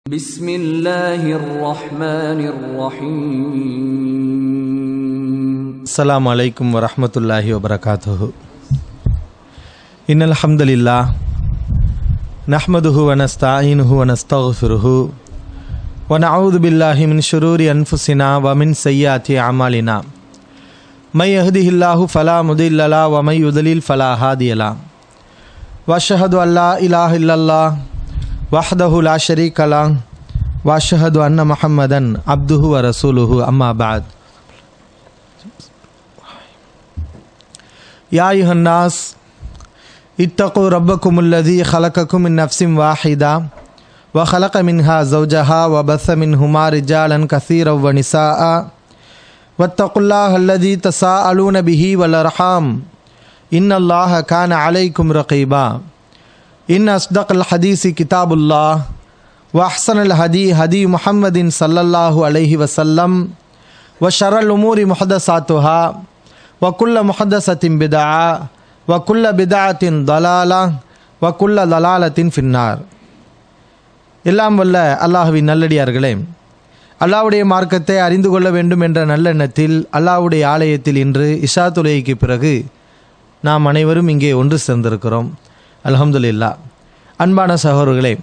بسم الله الرحمن الرحيم السلام عليكم ورحمة الله وبركاته إن الحمد لله نحمده ونستعينه ونستغفره ونعوذ بالله من شرور أنفسنا ومن سيئات أعمالنا من يهده الله فلا مضل له ومن يضلل فلا هادي له وأشهد أن لا إله إلا الله وحده لا شريك له وأشهد أن محمدا عبده ورسوله أما بعد يا أيها الناس اتقوا ربكم الذي خلقكم من نفس واحدة وخلق منها زوجها وبث منهما رجالا كثيرا ونساء واتقوا الله الذي تساءلون به والأرحام إن الله كان عليكم رقيبا إن أصدق الحديث كتاب الله وأحسن الهدي هدي محمد صلى الله عليه وسلم وشر الأمور محدثاتها وكل محدثة بدعة وكل بدعة ضلالة وكل ضلالة في النار எல்லாம் வல்ல அல்லாஹுவின் நல்லடியார்களே அல்லாஹ்வுடைய மார்க்கத்தை அறிந்து கொள்ள வேண்டும் என்ற நல்லெண்ணத்தில் அல்லாஹ்வுடைய ஆலயத்தில் இன்று இஷா தொலைக்கு பிறகு நாம் அனைவரும் இங்கே ஒன்று சேர்ந்திருக்கிறோம் அல்ஹம்துலில்லா அன்பான சகோதரர்களே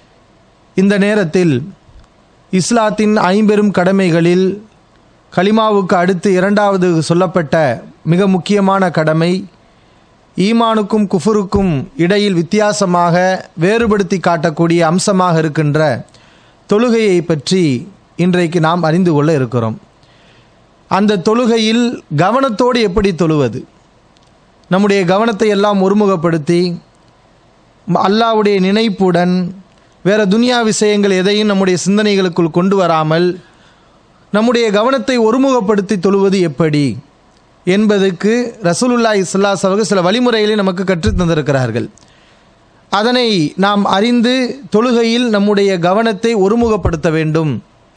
இந்த நேரத்தில் இஸ்லாத்தின் ஐம்பெரும் கடமைகளில் கலிமாவுக்கு அடுத்து இரண்டாவது சொல்லப்பட்ட மிக முக்கியமான கடமை ஈமானுக்கும் குஃபுருக்கும் இடையில் வித்தியாசமாக வேறுபடுத்தி காட்டக்கூடிய அம்சமாக இருக்கின்ற தொழுகையை பற்றி இன்றைக்கு நாம் அறிந்து கொள்ள இருக்கிறோம் அந்த தொழுகையில் கவனத்தோடு எப்படி தொழுவது நம்முடைய கவனத்தை எல்லாம் ஒருமுகப்படுத்தி அல்லாவுடைய நினைப்புடன் வேறு துனியா விஷயங்கள் எதையும் நம்முடைய சிந்தனைகளுக்குள் கொண்டு வராமல் நம்முடைய கவனத்தை ஒருமுகப்படுத்தி தொழுவது எப்படி என்பதற்கு ரசூலுல்லா இஸ்லாஸ் அவர்கள் சில வழிமுறைகளை நமக்கு கற்றுத் தந்திருக்கிறார்கள் அதனை நாம் அறிந்து தொழுகையில் நம்முடைய கவனத்தை ஒருமுகப்படுத்த வேண்டும்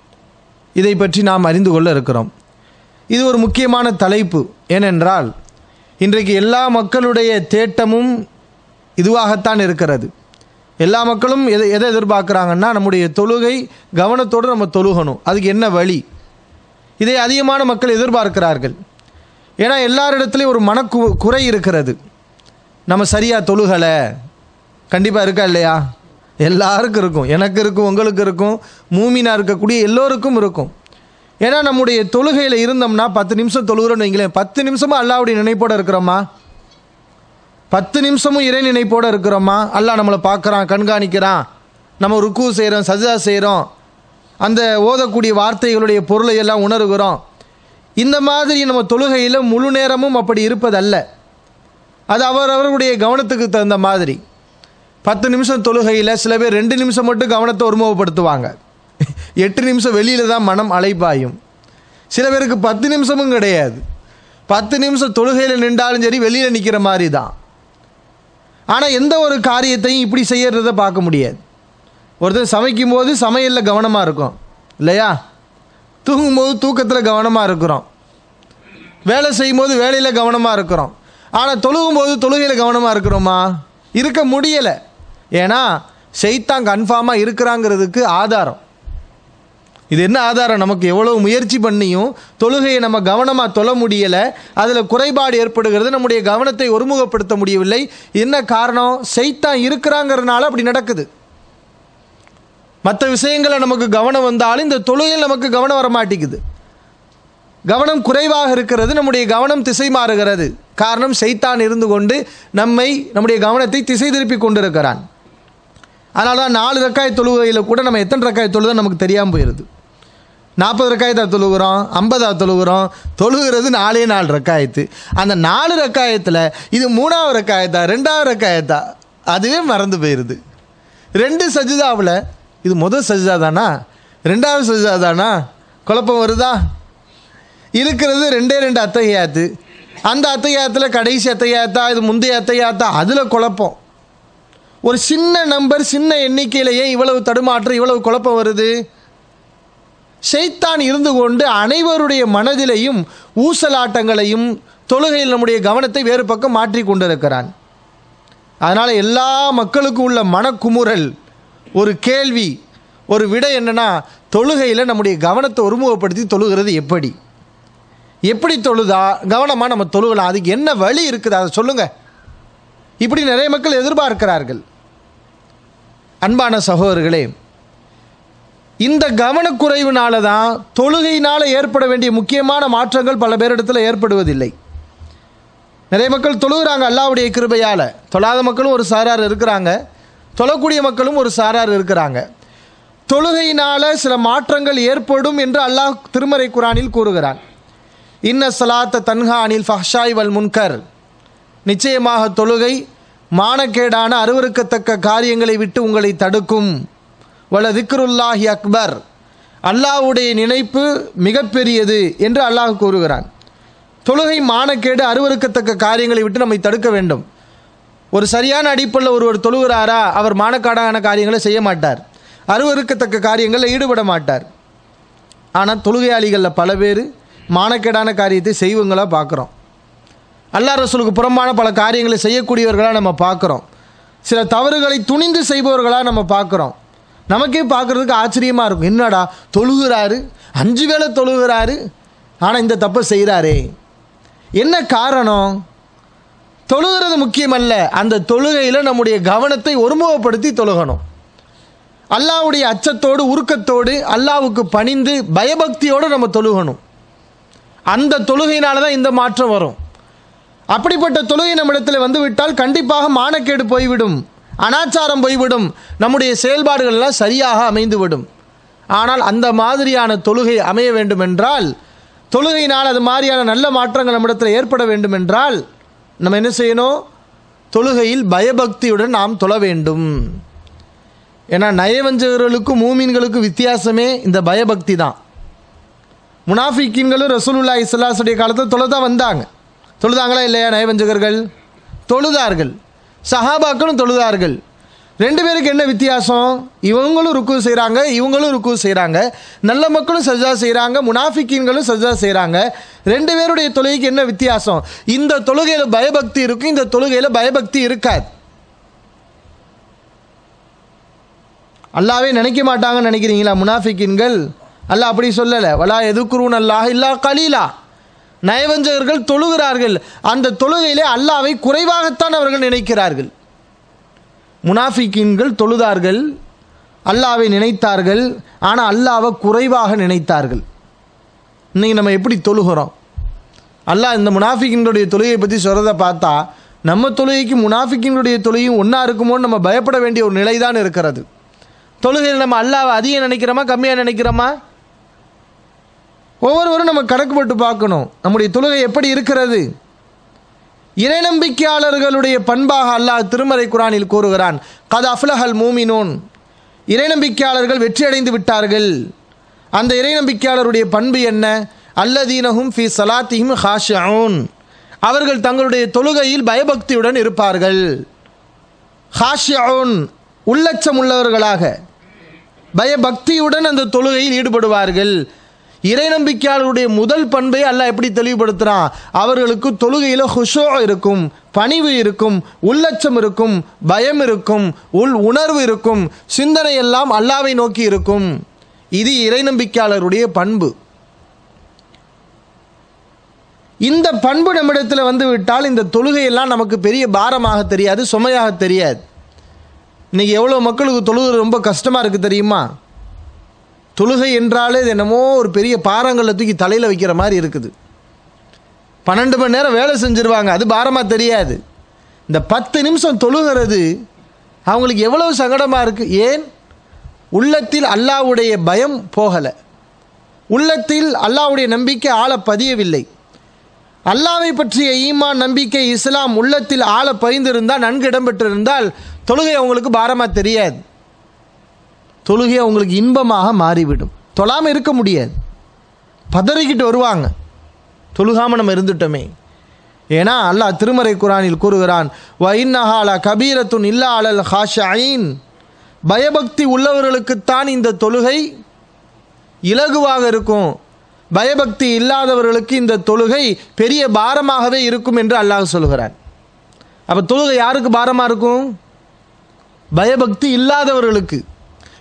இதை பற்றி நாம் அறிந்து கொள்ள இருக்கிறோம் இது ஒரு முக்கியமான தலைப்பு ஏனென்றால் இன்றைக்கு எல்லா மக்களுடைய தேட்டமும் இதுவாகத்தான் இருக்கிறது எல்லா மக்களும் எதை எதை எதிர்பார்க்குறாங்கன்னா நம்முடைய தொழுகை கவனத்தோடு நம்ம தொழுகணும் அதுக்கு என்ன வழி இதை அதிகமான மக்கள் எதிர்பார்க்கிறார்கள் ஏன்னா எல்லாரிடத்துலையும் ஒரு மனக்கு குறை இருக்கிறது நம்ம சரியாக தொழுகலை கண்டிப்பாக இருக்கா இல்லையா எல்லாருக்கும் இருக்கும் எனக்கு இருக்கும் உங்களுக்கு இருக்கும் மூமினாக இருக்கக்கூடிய எல்லோருக்கும் இருக்கும் ஏன்னா நம்முடைய தொழுகையில் இருந்தோம்னா பத்து நிமிஷம் தொழுகிறோன்னு வைங்களேன் பத்து நிமிஷமும் அல்லாவுடைய நினைப்போடு இருக்கிறோமா பத்து நிமிஷமும் இறை நினைப்போடு இருக்கிறோமா அல்லாஹ் நம்மளை பார்க்குறான் கண்காணிக்கிறான் நம்ம ருக்கு செய்கிறோம் சஜா செய்கிறோம் அந்த ஓதக்கூடிய வார்த்தைகளுடைய பொருளை எல்லாம் உணர்கிறோம் இந்த மாதிரி நம்ம தொழுகையில் முழு நேரமும் அப்படி இருப்பதல்ல அது அவரவர்களுடைய கவனத்துக்கு தகுந்த மாதிரி பத்து நிமிஷம் தொழுகையில் சில பேர் ரெண்டு நிமிஷம் மட்டும் கவனத்தை ஒருமுகப்படுத்துவாங்க எட்டு நிமிஷம் வெளியில் தான் மனம் அலைப்பாயும் சில பேருக்கு பத்து நிமிஷமும் கிடையாது பத்து நிமிஷம் தொழுகையில் நின்றாலும் சரி வெளியில் நிற்கிற மாதிரி தான் ஆனால் எந்த ஒரு காரியத்தையும் இப்படி செய்யறத பார்க்க முடியாது ஒருத்தர் சமைக்கும் போது சமையலில் கவனமாக இருக்கும் இல்லையா தூங்கும்போது தூக்கத்தில் கவனமாக இருக்கிறோம் வேலை செய்யும்போது வேலையில் கவனமாக இருக்கிறோம் ஆனால் தொழுகும்போது தொழுகையில் கவனமாக இருக்கிறோமா இருக்க முடியலை ஏன்னா செய்தான் கன்ஃபார்மாக இருக்கிறாங்கிறதுக்கு ஆதாரம் இது என்ன ஆதாரம் நமக்கு எவ்வளோ முயற்சி பண்ணியும் தொழுகையை நம்ம கவனமாக தொழ முடியலை அதில் குறைபாடு ஏற்படுகிறது நம்முடைய கவனத்தை ஒருமுகப்படுத்த முடியவில்லை என்ன காரணம் செய்தான் இருக்கிறாங்கிறதுனால அப்படி நடக்குது மற்ற விஷயங்களை நமக்கு கவனம் வந்தாலும் இந்த தொழுகையில் நமக்கு கவனம் வர மாட்டேங்குது கவனம் குறைவாக இருக்கிறது நம்முடைய கவனம் திசை மாறுகிறது காரணம் செய்தான் இருந்து கொண்டு நம்மை நம்முடைய கவனத்தை திசை திருப்பி கொண்டிருக்கிறான் அதனால தான் நாலு ரக்காய் தொழுகையில் கூட நம்ம எத்தனை ரக்காய் தொழுதோ நமக்கு தெரியாமல் போயிடுது நாற்பது ரக்காயத்தா தொழுகிறோம் ஐம்பதா தொழுகிறோம் தொழுகிறது நாலே நாலு ரக்காயத்து அந்த நாலு ரக்காயத்தில் இது மூணாவது ரக்காயத்தா ரெண்டாவது ரக்காயத்தா அதுவே மறந்து போயிடுது ரெண்டு சஜிதாவில் இது முதல் சஜிதா தானா ரெண்டாவது சஜிதா தானா குழப்பம் வருதா இருக்கிறது ரெண்டே ரெண்டு அத்தையாத்து அந்த அத்தையாத்தில் கடைசி அத்தையாத்தா இது முந்தைய அத்தையாத்தா அதில் குழப்பம் ஒரு சின்ன நம்பர் சின்ன எண்ணிக்கையிலேயே இவ்வளவு தடுமாற்றம் இவ்வளவு குழப்பம் வருது ஷைத்தான் இருந்து கொண்டு அனைவருடைய மனதிலையும் ஊசலாட்டங்களையும் தொழுகையில் நம்முடைய கவனத்தை வேறு பக்கம் மாற்றி கொண்டிருக்கிறான் அதனால் எல்லா மக்களுக்கும் உள்ள மனக்குமுறல் ஒரு கேள்வி ஒரு விடை என்னன்னா தொழுகையில் நம்முடைய கவனத்தை ஒருமுகப்படுத்தி தொழுகிறது எப்படி எப்படி தொழுதா கவனமாக நம்ம தொழுகலாம் அதுக்கு என்ன வழி இருக்குது அதை சொல்லுங்கள் இப்படி நிறைய மக்கள் எதிர்பார்க்கிறார்கள் அன்பான சகோதரர்களே இந்த கவனக்குறைவினால தான் தொழுகையினால் ஏற்பட வேண்டிய முக்கியமான மாற்றங்கள் பல பேரிடத்தில் ஏற்படுவதில்லை நிறைய மக்கள் தொழுகிறாங்க அல்லாவுடைய கிருபையால் தொழாத மக்களும் ஒரு சாரார் இருக்கிறாங்க தொழக்கூடிய மக்களும் ஒரு சாரார் இருக்கிறாங்க தொழுகையினால் சில மாற்றங்கள் ஏற்படும் என்று அல்லாஹ் திருமறை குரானில் கூறுகிறான் இன்ன சலாத்த தன்ஹா அனில் ஃபஹ்ஷாய் வல் முன்கர் நிச்சயமாக தொழுகை மானக்கேடான அருவருக்கத்தக்க காரியங்களை விட்டு உங்களை தடுக்கும் வல திக்ருல்லாஹி அக்பர் அல்லாஹ்வுடைய நினைப்பு மிகப்பெரியது என்று அல்லாஹ் கூறுகிறான் தொழுகை மானக்கேடு அருவருக்கத்தக்க காரியங்களை விட்டு நம்மை தடுக்க வேண்டும் ஒரு சரியான அடிப்படையில் ஒருவர் தொழுகிறாரா அவர் மானக்காடான காரியங்களை செய்ய மாட்டார் அருவருக்கத்தக்க காரியங்களில் ஈடுபட மாட்டார் ஆனால் தொழுகையாளிகளில் பல பேர் மானக்கேடான காரியத்தை செய்வங்களாக பார்க்குறோம் அல்லா ரசூலுக்கு புறம்பான பல காரியங்களை செய்யக்கூடியவர்களாக நம்ம பார்க்குறோம் சில தவறுகளை துணிந்து செய்பவர்களாக நம்ம பார்க்குறோம் நமக்கே பார்க்குறதுக்கு ஆச்சரியமாக இருக்கும் என்னடா தொழுகிறாரு அஞ்சு வேளை தொழுகிறாரு ஆனால் இந்த தப்பை செய்கிறாரே என்ன காரணம் தொழுகிறது முக்கியமல்ல அந்த தொழுகையில் நம்முடைய கவனத்தை ஒருமுகப்படுத்தி தொழுகணும் அல்லாவுடைய அச்சத்தோடு உருக்கத்தோடு அல்லாவுக்கு பணிந்து பயபக்தியோடு நம்ம தொழுகணும் அந்த தொழுகையினால தான் இந்த மாற்றம் வரும் அப்படிப்பட்ட தொழுகை நம்மிடத்தில் வந்துவிட்டால் கண்டிப்பாக மானக்கேடு போய்விடும் அனாச்சாரம் போய்விடும் நம்முடைய செயல்பாடுகள் எல்லாம் சரியாக அமைந்துவிடும் ஆனால் அந்த மாதிரியான தொழுகை அமைய வேண்டுமென்றால் தொழுகையினால் அது மாதிரியான நல்ல மாற்றங்கள் நம்மிடத்தில் ஏற்பட வேண்டுமென்றால் நம்ம என்ன செய்யணும் தொழுகையில் பயபக்தியுடன் நாம் தொழ வேண்டும் ஏன்னா நயவஞ்சகர்களுக்கும் மூமீன்களுக்கும் வித்தியாசமே இந்த பயபக்தி தான் முனாஃபிக்கின்களும் ரசூலுல்லா இஸ்லாசுடைய காலத்தில் தொழுதான் வந்தாங்க தொழுதாங்களா இல்லையா நயவஞ்சகர்கள் தொழுதார்கள் சஹாபாக்களும் தொழுதார்கள் ரெண்டு பேருக்கு என்ன வித்தியாசம் இவங்களும் ருக்கு செய்கிறாங்க இவங்களும் ருக்கு செய்கிறாங்க நல்ல மக்களும் சஜா செய்கிறாங்க முனாஃபிக்கீன்களும் சஜா செய்கிறாங்க ரெண்டு பேருடைய தொழுகைக்கு என்ன வித்தியாசம் இந்த தொழுகையில் பயபக்தி இருக்கும் இந்த தொழுகையில் பயபக்தி இருக்காது அல்லாவே நினைக்க மாட்டாங்கன்னு நினைக்கிறீங்களா முனாஃபிக்கின்கள் அல்லாஹ் அப்படி சொல்லலை வலா எதுக்குருன் அல்லாஹ் இல்லா கலீலா நயவஞ்சகர்கள் தொழுகிறார்கள் அந்த தொழுகையிலே அல்லாவை குறைவாகத்தான் அவர்கள் நினைக்கிறார்கள் முனாஃபிக்கின்கள் தொழுதார்கள் அல்லாவை நினைத்தார்கள் ஆனால் அல்லாவை குறைவாக நினைத்தார்கள் இன்னைக்கு நம்ம எப்படி தொழுகிறோம் அல்லாஹ் இந்த முனாஃபிக்கினுடைய தொழுகையை பற்றி சொல்கிறத பார்த்தா நம்ம தொழுகைக்கு முனாஃபிக்கினுடைய தொழுகையும் ஒன்றா இருக்குமோன்னு நம்ம பயப்பட வேண்டிய ஒரு நிலை தான் இருக்கிறது தொழுகையில் நம்ம அல்லாவை அதிகம் நினைக்கிறோமா கம்மியாக நினைக்கிறோமா ஒவ்வொருவரும் நம்ம கணக்கு போட்டு பார்க்கணும் நம்முடைய தொழுகை எப்படி இருக்கிறது இறை நம்பிக்கையாளர்களுடைய பண்பாக அல்லாஹ் திருமறை குரானில் கூறுகிறான் கத அஃப்லஹல் மூமினோன் இறை நம்பிக்கையாளர்கள் வெற்றியடைந்து விட்டார்கள் அந்த இறை நம்பிக்கையாளருடைய பண்பு என்ன அல்லதீனஹும் ஃபி சலாத்திஹிம் ஹாஷவுன் அவர்கள் தங்களுடைய தொழுகையில் பயபக்தியுடன் இருப்பார்கள் ஹாஷவுன் உள்ளச்சம் உள்ளவர்களாக பயபக்தியுடன் அந்த தொழுகையில் ஈடுபடுவார்கள் இறை நம்பிக்கையாளருடைய முதல் பண்பை அல்லாஹ் எப்படி தெளிவுபடுத்துகிறான் அவர்களுக்கு தொழுகையில் ஹுஷோ இருக்கும் பணிவு இருக்கும் உள்ளச்சம் இருக்கும் பயம் இருக்கும் உள் உணர்வு இருக்கும் சிந்தனை எல்லாம் அல்லாவை நோக்கி இருக்கும் இது இறை நம்பிக்கையாளருடைய பண்பு இந்த பண்பு நம்மிடத்தில் வந்து விட்டால் இந்த தொழுகையெல்லாம் நமக்கு பெரிய பாரமாக தெரியாது சுமையாக தெரியாது இன்றைக்கி எவ்வளோ மக்களுக்கு தொழுகை ரொம்ப கஷ்டமாக இருக்குது தெரியுமா தொழுகை என்றாலே இது என்னமோ ஒரு பெரிய பாறாங்கல்ல தூக்கி தலையில் வைக்கிற மாதிரி இருக்குது பன்னெண்டு மணி நேரம் வேலை செஞ்சுருவாங்க அது பாரமாக தெரியாது இந்த பத்து நிமிஷம் தொழுகிறது அவங்களுக்கு எவ்வளவு சங்கடமாக இருக்குது ஏன் உள்ளத்தில் அல்லாவுடைய பயம் போகலை உள்ளத்தில் அல்லாவுடைய நம்பிக்கை ஆழ பதியவில்லை அல்லாவை பற்றிய ஈமான் நம்பிக்கை இஸ்லாம் உள்ளத்தில் ஆழ பதிந்திருந்தால் நன்கு இடம்பெற்றிருந்தால் தொழுகை அவங்களுக்கு பாரமாக தெரியாது தொழுகை அவங்களுக்கு இன்பமாக மாறிவிடும் தொழாமல் இருக்க முடியாது பதறிக்கிட்டு வருவாங்க தொழுகாமல் நம்ம இருந்துட்டோமே ஏன்னா அல்லாஹ் திருமறை குரானில் கூறுகிறான் வைன்னஹாலா கபீரத்துன் இல்லா அலல் ஹாஷாயின் பயபக்தி உள்ளவர்களுக்குத்தான் இந்த தொழுகை இலகுவாக இருக்கும் பயபக்தி இல்லாதவர்களுக்கு இந்த தொழுகை பெரிய பாரமாகவே இருக்கும் என்று அல்லாஹ் சொல்கிறான் அப்போ தொழுகை யாருக்கு பாரமாக இருக்கும் பயபக்தி இல்லாதவர்களுக்கு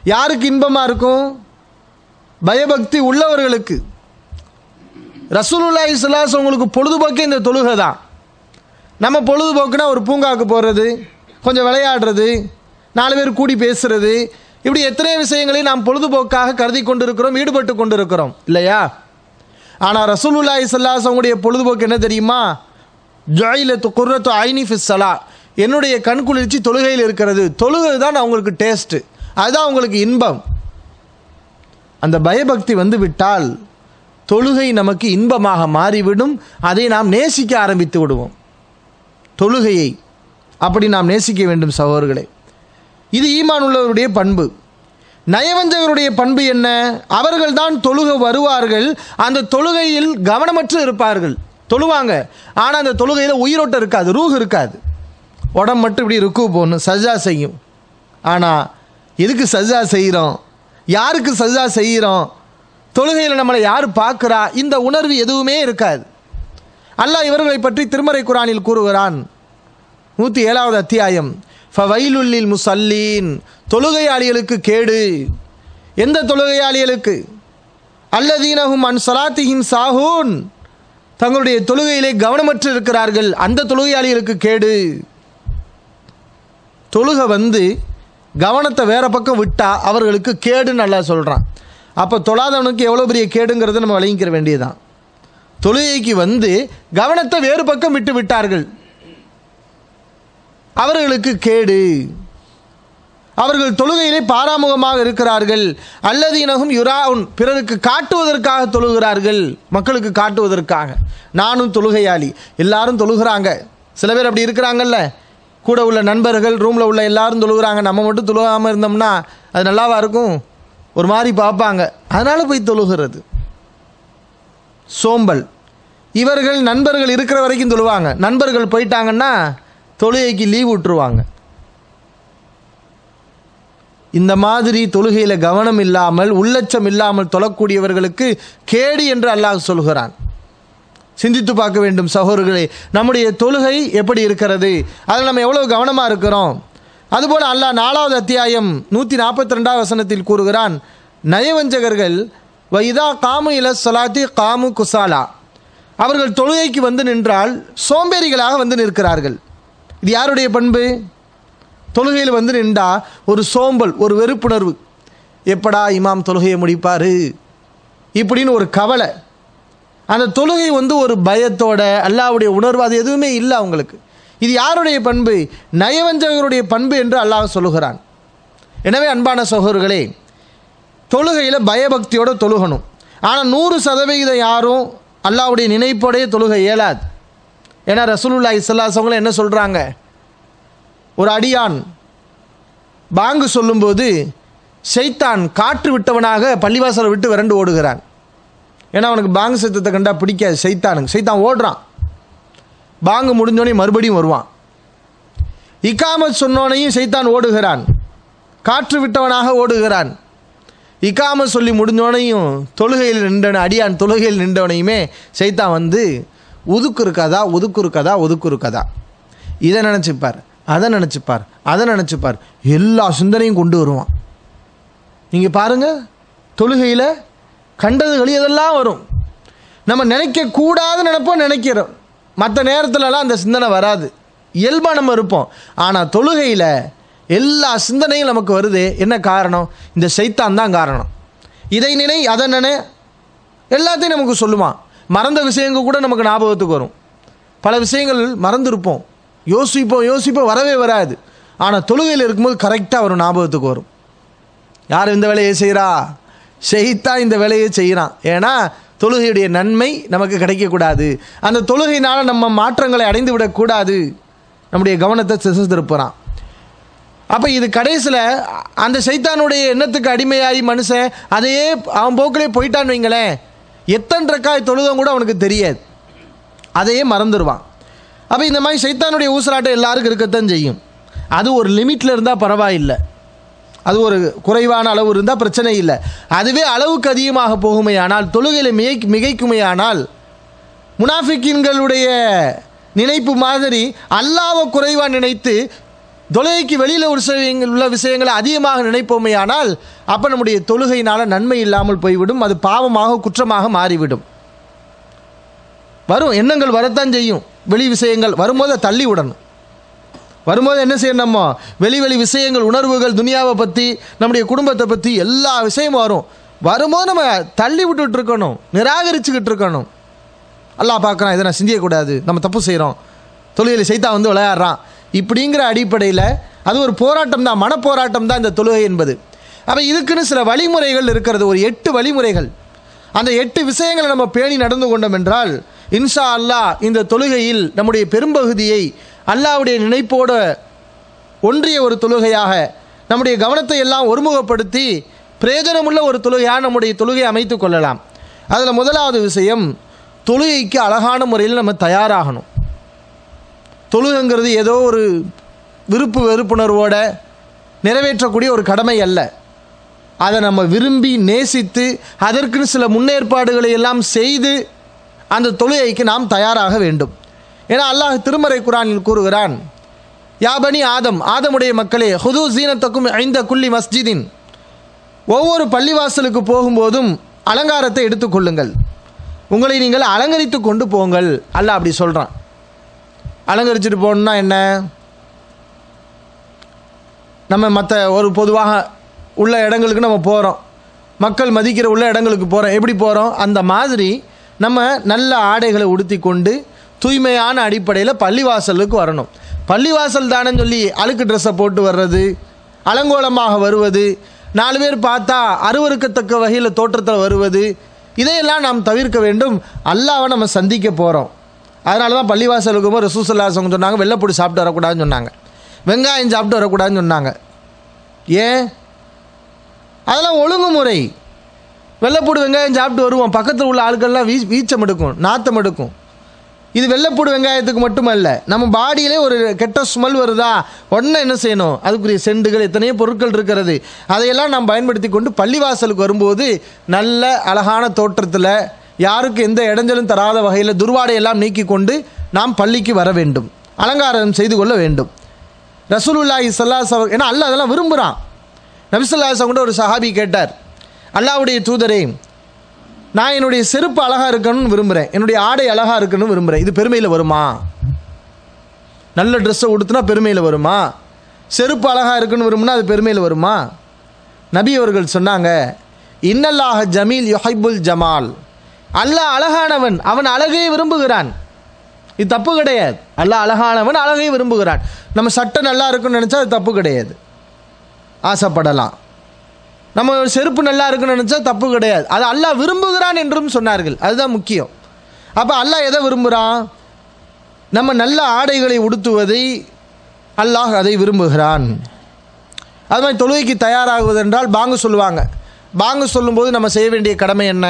யாருக்கு இன்பமாக இருக்கும் பயபக்தி உள்ளவர்களுக்கு ரசூலுல்லாஹி ஸல்லல்லாஹு உங்களுக்கு பொழுதுபோக்கே இந்த தொழுகை தான் நம்ம பொழுதுபோக்குனா ஒரு பூங்காவுக்கு போகிறது கொஞ்சம் விளையாடுறது நாலு பேர் கூடி பேசுறது இப்படி எத்தனை விஷயங்களை நாம் பொழுதுபோக்காக கருதி கொண்டிருக்கிறோம் ஈடுபட்டு கொண்டிருக்கிறோம் இல்லையா ஆனால் ரசூலுல்லாஹி ஸல்லல்லாஹு அவங்களுடைய பொழுதுபோக்கு என்ன தெரியுமா ஜாயிலத்து குர்ரத்து ஐனி ஃபிஸ்ஸலா என்னுடைய கண் குளிர்ச்சி தொழுகையில் இருக்கிறது தொழுகை தான் அவங்களுக்கு டேஸ்ட்டு அதுதான் அவங்களுக்கு இன்பம் அந்த பயபக்தி வந்து விட்டால் தொழுகை நமக்கு இன்பமாக மாறிவிடும் அதை நாம் நேசிக்க ஆரம்பித்து விடுவோம் தொழுகையை அப்படி நாம் நேசிக்க வேண்டும் சகோதரர்களே இது ஈமான் உள்ளவருடைய பண்பு நயவஞ்சகருடைய பண்பு என்ன அவர்கள் தான் தொழுக வருவார்கள் அந்த தொழுகையில் கவனமற்று இருப்பார்கள் தொழுவாங்க ஆனால் அந்த தொழுகையில் உயிரோட்டம் இருக்காது ரூஹ் இருக்காது உடம்பு மட்டும் இப்படி ருக்கு போகணும் சஜா செய்யும் ஆனால் எதுக்கு சஜா செய்கிறோம் யாருக்கு சஜா செய்கிறோம் தொழுகையில் நம்மளை யார் பார்க்குறா இந்த உணர்வு எதுவுமே இருக்காது அல்லாஹ் இவர்களை பற்றி திருமறை குரானில் கூறுகிறான் நூற்றி ஏழாவது அத்தியாயம் ஃபவைலுல்லில் முசல்லீன் தொழுகையாளிகளுக்கு கேடு எந்த தொழுகையாளிகளுக்கு அல்லதீனஹும் அன் சலாத்திஹிம் சாஹூன் தங்களுடைய தொழுகையிலே கவனமற்று இருக்கிறார்கள் அந்த தொழுகையாளிகளுக்கு கேடு தொழுகை வந்து கவனத்தை வேற பக்கம் விட்டா அவர்களுக்கு கேடுன்னு நல்லா சொல்கிறான் அப்போ தொழாதவனுக்கு எவ்வளோ பெரிய கேடுங்கிறத நம்ம விளங்கிக்கிற வேண்டியதுதான் தொழுகைக்கு வந்து கவனத்தை வேறு பக்கம் விட்டு விட்டார்கள் அவர்களுக்கு கேடு அவர்கள் தொழுகையிலே பாராமுகமாக இருக்கிறார்கள் அல்லது இனகும் யுராவுன் பிறருக்கு காட்டுவதற்காக தொழுகிறார்கள் மக்களுக்கு காட்டுவதற்காக நானும் தொழுகையாளி எல்லாரும் தொழுகிறாங்க சில பேர் அப்படி இருக்கிறாங்கல்ல கூட உள்ள நண்பர்கள் ரூமில் உள்ள எல்லாரும் தொழுகிறாங்க நம்ம மட்டும் தொழுகாமல் இருந்தோம்னா அது நல்லாவா இருக்கும் ஒரு மாதிரி பார்ப்பாங்க அதனால் போய் தொழுகிறது சோம்பல் இவர்கள் நண்பர்கள் இருக்கிற வரைக்கும் தொழுவாங்க நண்பர்கள் போயிட்டாங்கன்னா தொழுகைக்கு லீவ் விட்டுருவாங்க இந்த மாதிரி தொழுகையில் கவனம் இல்லாமல் உள்ளச்சம் இல்லாமல் தொழக்கூடியவர்களுக்கு கேடு என்று அல்லாஹ் சொல்கிறான் சிந்தித்து பார்க்க வேண்டும் சகோதரர்களே நம்முடைய தொழுகை எப்படி இருக்கிறது அதில் நம்ம எவ்வளோ கவனமாக இருக்கிறோம் அதுபோல் அல்லாஹ் நாலாவது அத்தியாயம் நூற்றி நாற்பத்தி ரெண்டாவது வசனத்தில் கூறுகிறான் நயவஞ்சகர்கள் வைதா காமு இல சொலாத்தி காமு குசாலா அவர்கள் தொழுகைக்கு வந்து நின்றால் சோம்பேறிகளாக வந்து நிற்கிறார்கள் இது யாருடைய பண்பு தொழுகையில் வந்து நின்றா ஒரு சோம்பல் ஒரு வெறுப்புணர்வு எப்படா இமாம் தொழுகையை முடிப்பார் இப்படின்னு ஒரு கவலை அந்த தொழுகை வந்து ஒரு பயத்தோட அல்லாவுடைய உணர்வு அது எதுவுமே இல்லை அவங்களுக்கு இது யாருடைய பண்பு நயவஞ்சகருடைய பண்பு என்று அல்லாஹ் சொல்லுகிறான் எனவே அன்பான சகோதரர்களே தொழுகையில் பயபக்தியோட தொழுகணும் ஆனால் நூறு சதவிகிதம் யாரும் அல்லாவுடைய நினைப்போடைய தொழுகை இயலாது ஏன்னா ரசூலுல்லா இஸ்லாசவங்களும் என்ன சொல்கிறாங்க ஒரு அடியான் பாங்கு சொல்லும்போது ஷைத்தான் காற்று விட்டவனாக பள்ளிவாசலை விட்டு விரண்டு ஓடுகிறான் ஏன்னா அவனுக்கு பாங்கு சத்தத்தை கண்டா பிடிக்காது சைத்தானுக்கு சைத்தான் ஓடுறான் பாங்கு முடிஞ்சோடனே மறுபடியும் வருவான் இக்காமத் சொன்னோனையும் சைத்தான் ஓடுகிறான் காற்று விட்டவனாக ஓடுகிறான் இக்காமத் சொல்லி முடிஞ்சோனையும் தொழுகையில் நின்றவன அடியான் தொழுகையில் நின்றவனையுமே சைத்தான் வந்து ஒதுக்கு இருக்காதா ஒதுக்கு இருக்காதா ஒதுக்கு இருக்காதா இதை நினச்சிப்பார் அதை நினச்சிப்பார் அதை நினச்சிப்பார் எல்லா சிந்தனையும் கொண்டு வருவான் நீங்கள் பாருங்கள் தொழுகையில் கண்டது எதெல்லாம் வரும் நம்ம நினைக்கக்கூடாது நினைப்போம் நினைக்கிறோம் மற்ற நேரத்துலலாம் அந்த சிந்தனை வராது இயல்பாக நம்ம இருப்போம் ஆனால் தொழுகையில் எல்லா சிந்தனையும் நமக்கு வருது என்ன காரணம் இந்த சைத்தான் தான் காரணம் இதை நினை அதை நினை எல்லாத்தையும் நமக்கு சொல்லுவான் மறந்த விஷயங்கள் கூட நமக்கு ஞாபகத்துக்கு வரும் பல விஷயங்கள் மறந்துருப்போம் யோசிப்போம் யோசிப்போம் வரவே வராது ஆனால் தொழுகையில் இருக்கும்போது கரெக்டாக வரும் ஞாபகத்துக்கு வரும் யார் இந்த வேலையை செய்கிறா செய்தா இந்த வேலையை செய்கிறான் ஏன்னா தொழுகையுடைய நன்மை நமக்கு கிடைக்கக்கூடாது அந்த தொழுகையினால் நம்ம மாற்றங்களை அடைந்து விடக்கூடாது நம்முடைய கவனத்தை திசை திருப்புறான் அப்போ இது கடைசியில் அந்த சைத்தானுடைய எண்ணத்துக்கு அடிமையாகி மனுஷன் அதையே அவன் போக்கிலே போயிட்டான்னு வைங்களேன் எத்தனை ரக்காய் தொழுதும் கூட அவனுக்கு தெரியாது அதையே மறந்துடுவான் அப்போ இந்த மாதிரி சைத்தானுடைய ஊசலாட்டம் எல்லாருக்கும் இருக்கத்தான் செய்யும் அது ஒரு லிமிட்டில் இருந்தால் பரவாயில்லை அது ஒரு குறைவான அளவு இருந்தால் பிரச்சனை இல்லை அதுவே அளவுக்கு அதிகமாக போகுமே ஆனால் தொழுகையில் மிகை மிகைக்குமே ஆனால் முனாஃபிக்கின்களுடைய நினைப்பு மாதிரி அல்லாவை குறைவாக நினைத்து தொழுகைக்கு வெளியில் ஒரு விஷயங்கள் உள்ள விஷயங்களை அதிகமாக நினைப்போமே ஆனால் அப்போ நம்முடைய தொழுகையினால் நன்மை இல்லாமல் போய்விடும் அது பாவமாக குற்றமாக மாறிவிடும் வரும் எண்ணங்கள் வரத்தான் செய்யும் வெளி விஷயங்கள் வரும்போது அதை தள்ளி விடணும் வரும்போது என்ன செய்யணும் நம்ம வெளி வெளி விஷயங்கள் உணர்வுகள் துனியாவை பற்றி நம்முடைய குடும்பத்தை பற்றி எல்லா விஷயமும் வரும் வரும்போது நம்ம தள்ளி விட்டுட்டு இருக்கணும் நிராகரிச்சுக்கிட்டு இருக்கணும் அல்லாஹ் பார்க்குறான் இதை நான் சிந்தியக்கூடாது நம்ம தப்பு செய்கிறோம் தொழுகையில் சைத்தா வந்து விளையாடுறான் இப்படிங்கிற அடிப்படையில் அது ஒரு போராட்டம் தான் மனப்போராட்டம் தான் இந்த தொழுகை என்பது அப்போ இதுக்குன்னு சில வழிமுறைகள் இருக்கிறது ஒரு எட்டு வழிமுறைகள் அந்த எட்டு விஷயங்களை நம்ம பேணி நடந்து கொண்டோம் என்றால் இன்ஷா அல்லாஹ் இந்த தொழுகையில் நம்முடைய பெரும்பகுதியை அல்லாஹ்வுடைய நினைப்போடு ஒன்றிய ஒரு தொழுகையாக நம்முடைய கவனத்தை எல்லாம் ஒருமுகப்படுத்தி பிரயோஜனமுள்ள ஒரு தொழுகையாக நம்முடைய தொழுகையை அமைத்து கொள்ளலாம் அதில் முதலாவது விஷயம் தொழுகைக்கு அழகான முறையில் நம்ம தயாராகணும் தொழுகைங்கிறது ஏதோ ஒரு விருப்பு வெறுப்புணர்வோட நிறைவேற்றக்கூடிய ஒரு கடமை அல்ல அதை நம்ம விரும்பி நேசித்து அதற்குன்னு சில முன்னேற்பாடுகளை எல்லாம் செய்து அந்த தொழுகைக்கு நாம் தயாராக வேண்டும் ஏன்னா அல்லாஹ் திருமறை குரானில் கூறுகிறான் யாபனி ஆதம் ஆதமுடைய மக்களே ஹுது சீனத்தக்கும் ஐந்த குல்லி மஸ்ஜிதின் ஒவ்வொரு பள்ளிவாசலுக்கு போகும்போதும் அலங்காரத்தை எடுத்துக்கொள்ளுங்கள் உங்களை நீங்கள் அலங்கரித்து கொண்டு போங்கள் அல்லாஹ் அப்படி சொல்கிறான் அலங்கரிச்சுட்டு போகணுன்னா என்ன நம்ம மற்ற ஒரு பொதுவாக உள்ள இடங்களுக்கு நம்ம போகிறோம் மக்கள் மதிக்கிற உள்ள இடங்களுக்கு போகிறோம் எப்படி போகிறோம் அந்த மாதிரி நம்ம நல்ல ஆடைகளை உடுத்தி கொண்டு தூய்மையான அடிப்படையில் பள்ளிவாசலுக்கு வரணும் பள்ளிவாசல் தானே சொல்லி அழுக்கு ட்ரெஸ்ஸை போட்டு வர்றது அலங்கோலமாக வருவது நாலு பேர் பார்த்தா அருவருக்கத்தக்க வகையில் தோற்றத்தில் வருவது இதையெல்லாம் நாம் தவிர்க்க வேண்டும் அல்லாவை நம்ம சந்திக்க போகிறோம் அதனால தான் பள்ளிவாசலுக்கு போது ரசூசல்லாசவங்க சொன்னாங்க வெள்ளைப்பொடி சாப்பிட்டு வரக்கூடாதுன்னு சொன்னாங்க வெங்காயம் சாப்பிட்டு வரக்கூடாதுன்னு சொன்னாங்க ஏன் அதெல்லாம் ஒழுங்குமுறை வெள்ளைப்பூடு வெங்காயம் சாப்பிட்டு வருவோம் பக்கத்தில் உள்ள ஆட்கள்லாம் வீ வீச்சம் எடுக்கும் நாத்தம் எடுக்கும் இது வெள்ளைப்பூடு வெங்காயத்துக்கு மட்டுமல்ல நம்ம பாடியிலே ஒரு கெட்ட ஸ்மெல் வருதா உடனே என்ன செய்யணும் அதுக்குரிய செண்டுகள் எத்தனையோ பொருட்கள் இருக்கிறது அதையெல்லாம் நாம் பயன்படுத்தி கொண்டு பள்ளிவாசலுக்கு வரும்போது நல்ல அழகான தோற்றத்தில் யாருக்கு எந்த இடைஞ்சலும் தராத வகையில் துர்வாடையெல்லாம் நீக்கி கொண்டு நாம் பள்ளிக்கு வர வேண்டும் அலங்காரம் செய்து கொள்ள வேண்டும் ரசூலுல்லாஹி சல்லாஸ் அவர் ஏன்னா அல்ல அதெல்லாம் விரும்புகிறான் நபிசுல்லாஸ் கூட ஒரு சஹாபி கேட்டார் அல்லாவுடைய தூதரே நான் என்னுடைய செருப்பு அழகாக இருக்கணும்னு விரும்புகிறேன் என்னுடைய ஆடை அழகாக இருக்கணும்னு விரும்புகிறேன் இது பெருமையில் வருமா நல்ல ட்ரெஸ்ஸை உடுத்துனா பெருமையில் வருமா செருப்பு அழகாக இருக்குன்னு விரும்புனா அது பெருமையில் வருமா நபி அவர்கள் சொன்னாங்க இன்னல்லாஹ ஜமீல் யொஹைபுல் ஜமால் அல்லாஹ் அழகானவன் அவன் அழகை விரும்புகிறான் இது தப்பு கிடையாது அல்லாஹ் அழகானவன் அழகை விரும்புகிறான் நம்ம சட்டை நல்லா இருக்குன்னு நினச்சா அது தப்பு கிடையாது ஆசைப்படலாம் நம்ம செருப்பு நல்லா இருக்குன்னு நினச்சா தப்பு கிடையாது அது அல்லாஹ் விரும்புகிறான் என்றும் சொன்னார்கள் அதுதான் முக்கியம் அப்போ அல்லாஹ் எதை விரும்புகிறான் நம்ம நல்ல ஆடைகளை உடுத்துவதை அல்லாஹ் அதை விரும்புகிறான் அது மாதிரி தொழுகைக்கு தயாராகுவது என்றால் பாங்கு சொல்லுவாங்க பாங்கு சொல்லும்போது நம்ம செய்ய வேண்டிய கடமை என்ன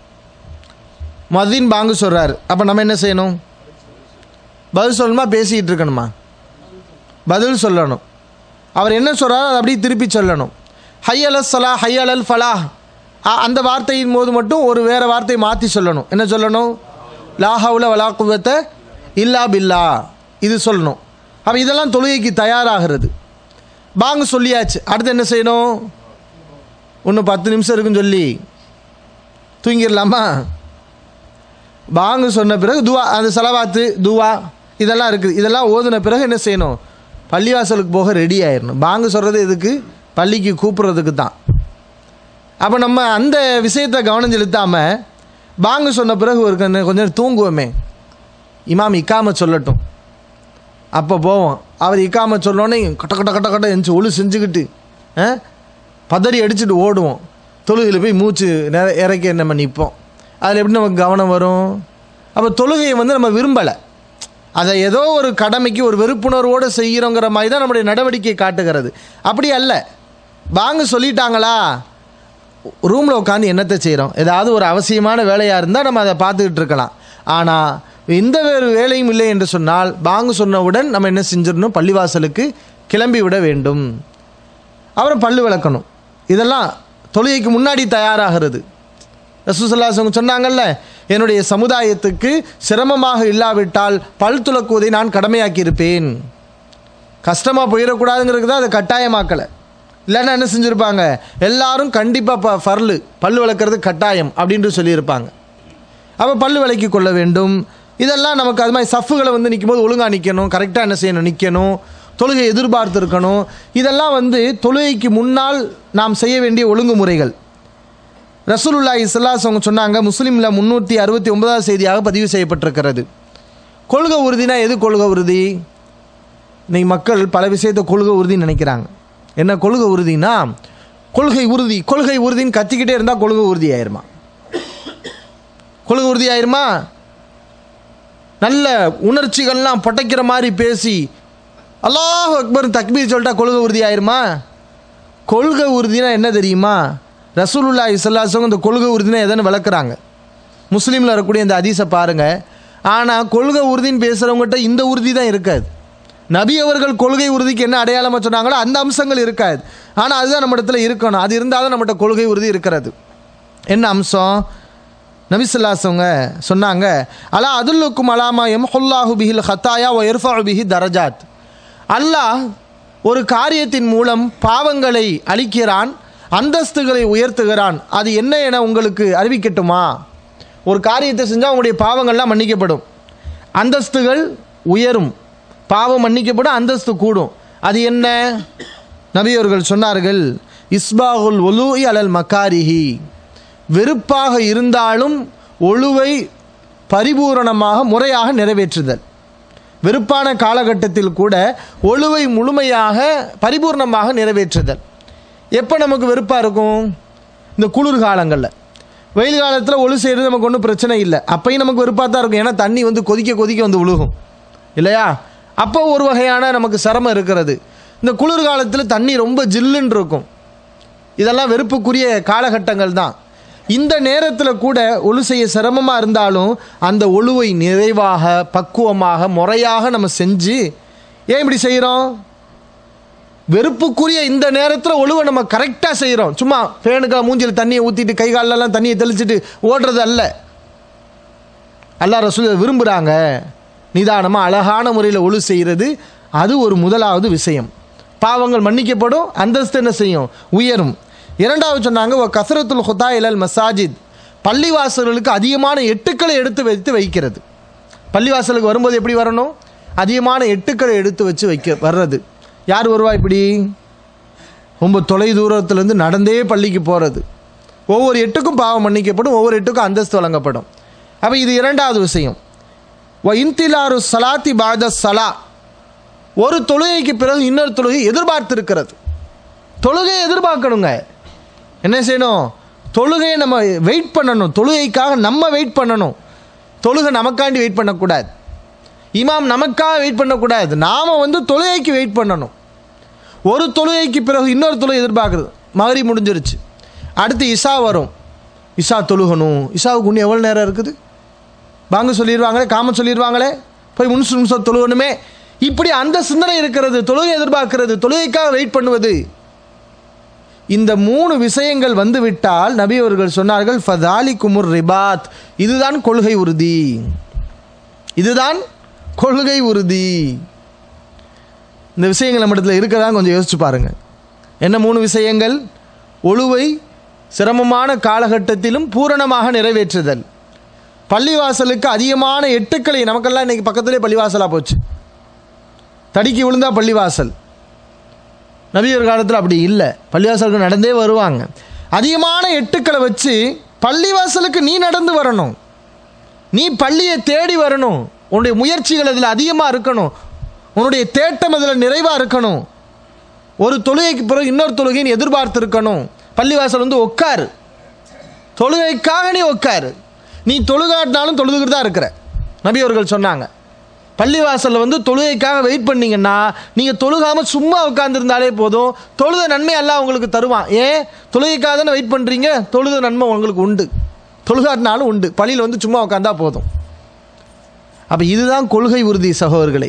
மதின் பாங்கு சொல்கிறாரு அப்போ நம்ம என்ன செய்யணும் பதில் சொல்லணுமா பேசிக்கிட்டு இருக்கணுமா பதில் சொல்லணும் அவர் என்ன சொல்கிறாரோ அதை அப்படியே திருப்பி சொல்லணும் ஹையல் சலா ஹையல் ஃபலா அந்த வார்த்தையின் போது மட்டும் ஒரு வேறு வார்த்தையை மாற்றி சொல்லணும் என்ன சொல்லணும் லாஹவுல வலா குவத்தை இல்லா பில்லா இது சொல்லணும் அப்போ இதெல்லாம் தொழுகைக்கு தயாராகிறது பாங்கு சொல்லியாச்சு அடுத்து என்ன செய்யணும் இன்னும் பத்து நிமிஷம் இருக்குன்னு சொல்லி தூங்கிடலாமா பாங்கு சொன்ன பிறகு துவா அந்த செலவாத்து துவா இதெல்லாம் இருக்குது இதெல்லாம் ஓதுன பிறகு என்ன செய்யணும் பள்ளிவாசலுக்கு போக ரெடி ஆயிடணும் பாங்கு சொல்கிறது எதுக்கு பள்ளிக்கு கூப்பிட்றதுக்கு தான் அப்போ நம்ம அந்த விஷயத்தை கவனம் செலுத்தாமல் பாங்கு சொன்ன பிறகு ஒரு கொஞ்சம் கொஞ்சம் நேரம் தூங்குவோமே இமாம் இக்காம சொல்லட்டும் அப்போ போவோம் அவர் இக்காம சொல்லோன்னே கட்ட கட்ட கட்ட கட்ட எந்திச்சு ஒழு செஞ்சுக்கிட்டு ஆ, பதறி அடிச்சுட்டு ஓடுவோம் தொழுகையில் போய் மூச்சு நிற இறக்கி நம்ம நிற்போம் அதில் எப்படி நமக்கு கவனம் வரும் அப்போ தொழுகையை வந்து நம்ம விரும்பலை அதை ஏதோ ஒரு கடமைக்கு ஒரு வெறுப்புணர்வோடு செய்கிறோங்கிற மாதிரி தான் நம்முடைய நடவடிக்கை காட்டுகிறது அப்படி அல்ல வாங்க சொல்லிட்டாங்களா ரூமில் உட்காந்து என்னத்தை செய்கிறோம் ஏதாவது ஒரு அவசியமான வேலையாக இருந்தால் நம்ம அதை பார்த்துக்கிட்டு இருக்கலாம் ஆனால் எந்த வேறு வேலையும் இல்லை என்று சொன்னால் பாங்கு சொன்னவுடன் நம்ம என்ன செஞ்சிடணும் பள்ளிவாசலுக்கு கிளம்பி விட வேண்டும் அப்புறம் பல்லு விளக்கணும் இதெல்லாம் தொழுகைக்கு முன்னாடி தயாராகிறது ரசூசல்லாசவங்க சொன்னாங்கல்ல என்னுடைய சமுதாயத்துக்கு சிரமமாக இல்லாவிட்டால் பல் துலக்குவதை நான் கடமையாக்கி இருப்பேன் கஷ்டமாக போயிடக்கூடாதுங்கிறது தான் அதை கட்டாயமாக்கலை இல்லைன்னா என்ன செஞ்சுருப்பாங்க எல்லாரும் கண்டிப்பாக ப ஃபர்லு பல் விளக்குறது கட்டாயம் அப்படின்ட்டு சொல்லியிருப்பாங்க அப்போ பல் விளக்கி கொள்ள வேண்டும் இதெல்லாம் நமக்கு அது மாதிரி சஃப்புகளை வந்து நிற்கும் போது ஒழுங்காக நிற்கணும் கரெக்டாக என்ன செய்யணும் நிற்கணும் தொழுகை எதிர்பார்த்து இருக்கணும் இதெல்லாம் வந்து தொழுகைக்கு முன்னால் நாம் செய்ய வேண்டிய ஒழுங்குமுறைகள் ரசூலுல்லாஹி ஸல்லல்லாஹு அவங்க சொன்னாங்க முஸ்லீமில் முந்நூற்றி அறுபத்தி ஒன்பதாவது செய்தியாக பதிவு செய்யப்பட்டிருக்கிறது கொள்கை உறுதினா எது கொள்கை உறுதி இன்னைக்கு மக்கள் பல விஷயத்தை கொள்கை உறுதின்னு நினைக்கிறாங்க என்ன கொள்கை உறுதினா கொள்கை உறுதி கொள்கை உறுதின்னு கத்திக்கிட்டே இருந்தால் கொள்கை உறுதி ஆயிருமா கொள்கை உறுதி ஆயிருமா நல்ல உணர்ச்சிகள்லாம் படைக்கிற மாதிரி பேசி அல்லாஹ் அக்பர் தக்பீர் சொல்லிட்டா கொள்கை உறுதி ஆயிருமா கொள்கை உறுதினா என்ன தெரியுமா ரசூலுல்லா இஸ்லாசவங்க இந்த கொள்கை உறுதினா எதன்னு விளக்குறாங்க முஸ்லீமில் இருக்கக்கூடிய இந்த அதிசை பாருங்கள் ஆனால் கொள்கை உறுதின்னு பேசுகிறவங்ககிட்ட இந்த உறுதி தான் இருக்காது நபி அவர்கள் கொள்கை உறுதிக்கு என்ன அடையாளமாக சொன்னாங்களோ அந்த அம்சங்கள் இருக்காது ஆனால் அதுதான் நம்ம இடத்துல இருக்கணும் அது இருந்தால் தான் நம்மகிட்ட கொள்கை உறுதி இருக்கிறது என்ன அம்சம் நபிசுல்லாசவங்க சொன்னாங்க அலா அதுல்லுக்கும் அலாமா எம் ஹுல்லாஹு பிஹில் ஹத்தாயா ஒ இர்ஃபா பிஹி தரஜாத் அல்லாஹ் ஒரு காரியத்தின் மூலம் பாவங்களை அழிக்கிறான் அந்தஸ்துகளை உயர்த்துகிறான் அது என்ன என உங்களுக்கு அறிவிக்கட்டுமா ஒரு காரியத்தை செஞ்சால் உங்களுடைய பாவங்கள்லாம் மன்னிக்கப்படும் அந்தஸ்துகள் உயரும் பாவம் மன்னிக்கப்படும் அந்தஸ்து கூடும் அது என்ன நபியவர்கள் சொன்னார்கள் இஸ்பாகுல் ஒலூஇ அலல் மக்காரிஹி வெறுப்பாக இருந்தாலும் ஒழுவை பரிபூரணமாக முறையாக நிறைவேற்றுதல் வெறுப்பான காலகட்டத்தில் கூட ஒழுவை முழுமையாக பரிபூர்ணமாக நிறைவேற்றுதல் எப்போ நமக்கு வெறுப்பாக இருக்கும் இந்த குளிர் காலங்களில் வெயில் காலத்தில் ஒழு செய்கிறது நமக்கு ஒன்றும் பிரச்சனை இல்லை அப்பையும் நமக்கு வெறுப்பாக தான் இருக்கும் ஏன்னா தண்ணி வந்து கொதிக்க கொதிக்க வந்து விழுகும் இல்லையா அப்போ ஒரு வகையான நமக்கு சிரமம் இருக்கிறது இந்த குளிர் காலத்தில் தண்ணி ரொம்ப ஜில்லுன்னு இருக்கும் இதெல்லாம் வெறுப்புக்குரிய காலகட்டங்கள் தான் இந்த நேரத்தில் கூட ஒழு செய்ய சிரமமாக இருந்தாலும் அந்த ஒழுவை நிறைவாக பக்குவமாக முறையாக நம்ம செஞ்சு ஏன் இப்படி செய்கிறோம் வெறுப்புக்குரிய இந்த நேரத்தில் ஒழுவை நம்ம கரெக்டாக செய்கிறோம் சும்மா ஃபேனுக்கா மூஞ்சில் தண்ணியை ஊற்றிட்டு கை காலெல்லாம் தண்ணியை தெளிச்சிட்டு ஓடுறது அல்ல அல்லா ரசூல் விரும்புகிறாங்க நிதானமாக அழகான முறையில் ஒழு செய்கிறது அது ஒரு முதலாவது விஷயம் பாவங்கள் மன்னிக்கப்படும் அந்தஸ்து என்ன செய்யும் உயரும் இரண்டாவது சொன்னாங்க ஒரு கசரத்துல் ஹுதா இலல் மசாஜித் பள்ளிவாசல்களுக்கு அதிகமான எட்டுக்களை எடுத்து வைத்து வைக்கிறது பள்ளிவாசலுக்கு வரும்போது எப்படி வரணும் அதிகமான எட்டுக்களை எடுத்து வச்சு வைக்க வர்றது யார் வருவா இப்படி ரொம்ப தொலை தூரத்துலேருந்து நடந்தே பள்ளிக்கு போகிறது ஒவ்வொரு எட்டுக்கும் பாவம் மன்னிக்கப்படும் ஒவ்வொரு எட்டுக்கும் அந்தஸ்து வழங்கப்படும் அப்போ இது இரண்டாவது விஷயம் வ இன்திலாரு சலாத்தி பாத சலா ஒரு தொழுகைக்கு பிறகு இன்னொரு தொழுகை எதிர்பார்த்திருக்கிறது தொழுகையை எதிர்பார்க்கணுங்க என்ன செய்யணும் தொழுகையை நம்ம வெயிட் பண்ணணும் தொழுகைக்காக நம்ம வெயிட் பண்ணணும் தொழுகை நமக்காண்டி வெயிட் பண்ணக்கூடாது இமாம் நமக்காக வெயிட் பண்ணக்கூடாது நாம் வந்து தொழுகைக்கு வெயிட் பண்ணணும் ஒரு தொழுகைக்கு பிறகு இன்னொரு தொழுகை எதிர்பார்க்குறது மகரி முடிஞ்சிருச்சு அடுத்து இஷா வரும் இஷா தொழுகணும் இஷாவுக்கு இன்னும் எவ்வளோ நேரம் இருக்குது வாங்க சொல்லிடுவாங்களே காம சொல்லிடுவாங்களே போய் முன்சு நிமிஷம் தொழுகணுமே இப்படி அந்த சிந்தனை இருக்கிறது தொழுகை எதிர்பார்க்கிறது தொழுகைக்காக வெயிட் பண்ணுவது இந்த மூணு விஷயங்கள் வந்துவிட்டால் நபி அவர்கள் சொன்னார்கள் ஃபதாலி குமுர் ரிபாத் இதுதான் கொள்கை உறுதி இதுதான் கொள்கை உறுதி இந்த விஷயங்கள் நம்ம இடத்துல இருக்கிறதா கொஞ்சம் யோசிச்சு பாருங்க என்ன மூணு விஷயங்கள் ஒழுவை சிரமமான காலகட்டத்திலும் பூரணமாக நிறைவேற்றுதல் பள்ளிவாசலுக்கு அதிகமான எட்டுக்களை நமக்கெல்லாம் இன்னைக்கு பக்கத்திலே பள்ளிவாசலாக போச்சு தடிக்கி விழுந்தா பள்ளிவாசல் நபியர் காலத்தில் அப்படி இல்லை பள்ளிவாசலுக்கு நடந்தே வருவாங்க அதிகமான எட்டுக்களை வச்சு பள்ளிவாசலுக்கு நீ நடந்து வரணும் நீ பள்ளியை தேடி வரணும் உன்னுடைய முயற்சிகள் அதில் அதிகமாக இருக்கணும் உன்னுடைய தேட்டம் அதில் நிறைவாக இருக்கணும் ஒரு தொழுகைக்கு பிறகு இன்னொரு தொழுகை நீ எதிர்பார்த்து இருக்கணும் பள்ளிவாசல் வந்து உட்காரு தொழுகைக்காக நீ உட்காரு நீ தொழுகாட்டினாலும் தொழுதுகிட்டு தான் இருக்கிற நபி அவர்கள் சொன்னாங்க பள்ளிவாசலில் வந்து தொழுகைக்காக வெயிட் பண்ணீங்கன்னா நீங்கள் தொழுகாமல் சும்மா உட்காந்துருந்தாலே போதும் தொழுத நன்மை எல்லாம் உங்களுக்கு தருவான் ஏன் தொழுகைக்காக தானே வெயிட் பண்ணுறீங்க தொழுத நன்மை உங்களுக்கு உண்டு தொழுகாட்டினாலும் உண்டு பள்ளியில் வந்து சும்மா உட்காந்தா போதும் அப்போ இதுதான் கொள்கை உறுதி சகோதரர்களை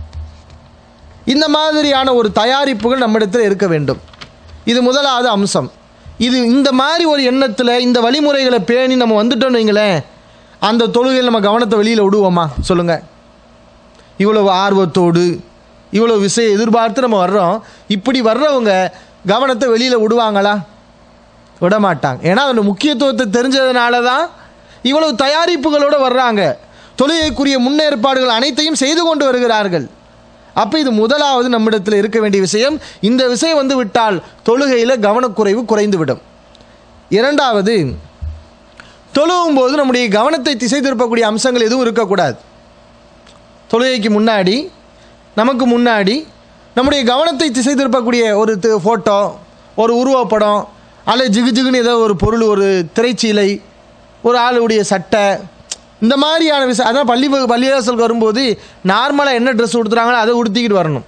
இந்த மாதிரியான ஒரு தயாரிப்புகள் நம்மிடத்தில் இருக்க வேண்டும் இது முதலாவது அம்சம் இது இந்த மாதிரி ஒரு எண்ணத்தில் இந்த வழிமுறைகளை பேணி நம்ம வந்துட்டோம்னு வைங்களேன் அந்த தொழுகையில் நம்ம கவனத்தை வெளியில் விடுவோமா சொல்லுங்கள் இவ்வளவு ஆர்வத்தோடு இவ்வளோ விஷயம் எதிர்பார்த்து நம்ம வர்றோம் இப்படி வர்றவங்க கவனத்தை வெளியில் விடுவாங்களா விட மாட்டாங்க ஏன்னா அதோட முக்கியத்துவத்தை தெரிஞ்சதுனால தான் இவ்வளவு தயாரிப்புகளோடு வர்றாங்க தொழுகைக்குரிய முன்னேற்பாடுகள் அனைத்தையும் செய்து கொண்டு வருகிறார்கள் அப்போ இது முதலாவது நம்மிடத்தில் இருக்க வேண்டிய விஷயம் இந்த விஷயம் வந்து விட்டால் தொழுகையில் கவனக்குறைவு குறைந்து விடும் இரண்டாவது தொழுகும் போது நம்முடைய கவனத்தை திசை திருப்பக்கூடிய அம்சங்கள் எதுவும் இருக்கக்கூடாது தொழுகைக்கு முன்னாடி நமக்கு முன்னாடி நம்முடைய கவனத்தை திசை திருப்பக்கூடிய ஒரு ஃபோட்டோ ஒரு உருவப்படம் அல்லது ஜிகு ஜிகுன்னு ஏதோ ஒரு பொருள் ஒரு திரைச்சீலை ஒரு ஆளுடைய சட்டை இந்த மாதிரியான விஷயம் அதான் பள்ளி பள்ளிவாசலுக்கு வரும்போது நார்மலாக என்ன ட்ரெஸ் கொடுத்துறாங்களோ அதை உடுத்திக்கிட்டு வரணும்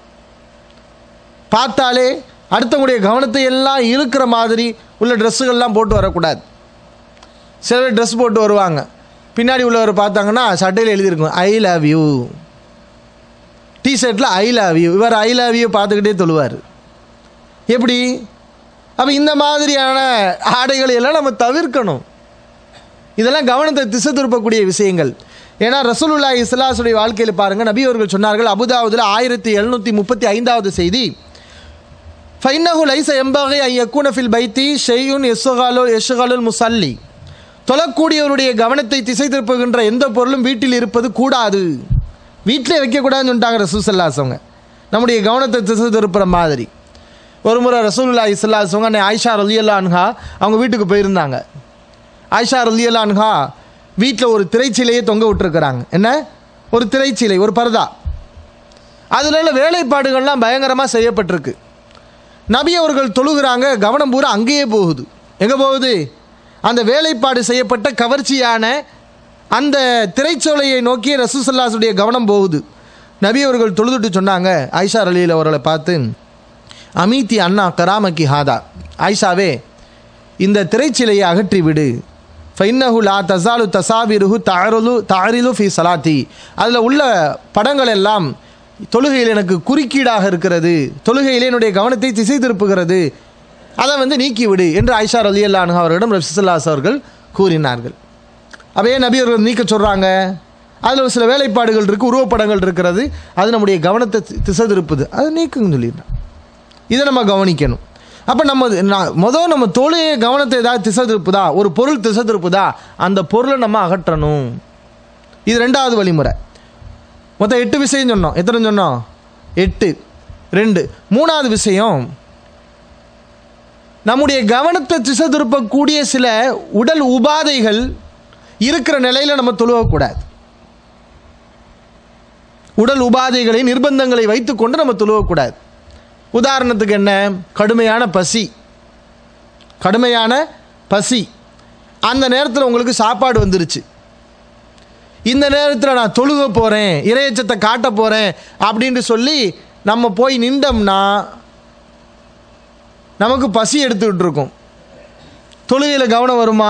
பார்த்தாலே அடுத்தவங்களுடைய கவனத்தை எல்லாம் இழுக்கிற மாதிரி உள்ள ட்ரெஸ்ஸுகள்லாம் போட்டு வரக்கூடாது சில பேர் ட்ரெஸ் போட்டு வருவாங்க பின்னாடி உள்ளவர் பார்த்தாங்கன்னா சட்டையில் எழுதியிருக்கும் ஐ லவ் யூ டிஷர்ட்டில் ஐ லவ் யூ இவர் ஐ லவ் யூ பார்த்துக்கிட்டே தொழுவார் எப்படி அப்போ இந்த மாதிரியான ஆடைகளை எல்லாம் நம்ம தவிர்க்கணும் இதெல்லாம் கவனத்தை திசை திருப்பக்கூடிய விஷயங்கள் ஏன்னா ரசூலுல்லா இஸ்லாசுடைய வாழ்க்கையில் பாருங்கள் நபி அவர்கள் சொன்னார்கள் அபுதாவுதில் ஆயிரத்தி எழுநூற்றி முப்பத்தி ஐந்தாவது செய்தி ஃபைனஹு லைச எம்பகை ஐயக்கூன ஃபில் பைத்தி ஷெய்யுன் எஸ்ஸகாலோ எஷுகாலுல் முசல்லி தொழக்கூடியவருடைய கவனத்தை திசை திருப்புகின்ற எந்த பொருளும் வீட்டில் இருப்பது கூடாது வீட்டிலே வைக்கக்கூடாதுன்னு சொல்லிட்டாங்க ரசூசல்லாசவங்க நம்முடைய கவனத்தை திசை திருப்புற மாதிரி ஒரு முறை ரசூலுல்லா இஸ்லாசவங்க அன்னை ஆயிஷா ரலியல்லா அன்ஹா அவங்க வீட்டுக்கு போயிருந்தாங்க ஆயிஷா ரலியல்லா அன்ஹா வீட்டில் ஒரு திரைச்சிலையை தொங்க விட்டுருக்குறாங்க என்ன ஒரு திரைச்சிலை ஒரு பரதா அதில் உள்ள வேலைப்பாடுகள்லாம் பயங்கரமாக செய்யப்பட்டிருக்கு நபி அவர்கள் தொழுகிறாங்க கவனம் பூரா அங்கேயே போகுது எங்கே போகுது அந்த வேலைப்பாடு செய்யப்பட்ட கவர்ச்சியான அந்த திரைச்சோலையை நோக்கி ரசூசல்லாசுடைய கவனம் போகுது நபி அவர்கள் தொழுதுட்டு சொன்னாங்க ஆயிஷா அலியில் அவர்களை பார்த்து அமீத்தி அண்ணா கராமக்கி ஹாதா ஆயிஷாவே இந்த திரைச்சிலையை அகற்றி விடு ஃபைன்னஹு லா தசாலு தசாவிருஹு தாருலு தாரிலு ஃபி சலாத்தி அதில் உள்ள படங்கள் எல்லாம் தொழுகையில் எனக்கு குறுக்கீடாக இருக்கிறது தொழுகையில் என்னுடைய கவனத்தை திசை திருப்புகிறது அதை வந்து நீக்கிவிடு என்று ஆயிஷா ரலி அல்லானு அவர்களிடம் ரஃபிசுல்லாஸ் அவர்கள் கூறினார்கள் அவையே நபி அவர்கள் நீக்க சொல்கிறாங்க அதில் ஒரு சில வேலைப்பாடுகள் இருக்குது உருவப்படங்கள் இருக்கிறது அது நம்முடைய கவனத்தை தி- திசை திருப்புது அதை நீக்குன்னு சொல்லிடுறான் இதை நம்ம கவனிக்கணும் அப்போ நம்ம நான் முதல் நம்ம தொழிலை கவனத்தை ஏதாவது திசை திருப்புதா ஒரு பொருள் திசை திருப்புதா அந்த பொருளை நம்ம அகற்றணும் இது ரெண்டாவது வழிமுறை மொத்தம் எட்டு விஷயம் சொன்னோம் எத்தனை சொன்னோம் எட்டு ரெண்டு மூணாவது விஷயம் நம்முடைய கவனத்தை திசை திருப்பக்கூடிய சில உடல் உபாதைகள் இருக்கிற நிலையில் நம்ம தொழுவக்கூடாது உடல் உபாதைகளை நிர்பந்தங்களை வைத்துக்கொண்டு நம்ம தொழுவக்கூடாது உதாரணத்துக்கு என்ன கடுமையான பசி கடுமையான பசி அந்த நேரத்தில் உங்களுக்கு சாப்பாடு வந்துருச்சு இந்த நேரத்தில் நான் தொழுக போகிறேன் இறையச்சத்தை காட்ட போகிறேன் அப்படின்ட்டு சொல்லி நம்ம போய் நின்றோம்னா நமக்கு பசி எடுத்துக்கிட்டு இருக்கும் தொழுகையில் கவனம் வருமா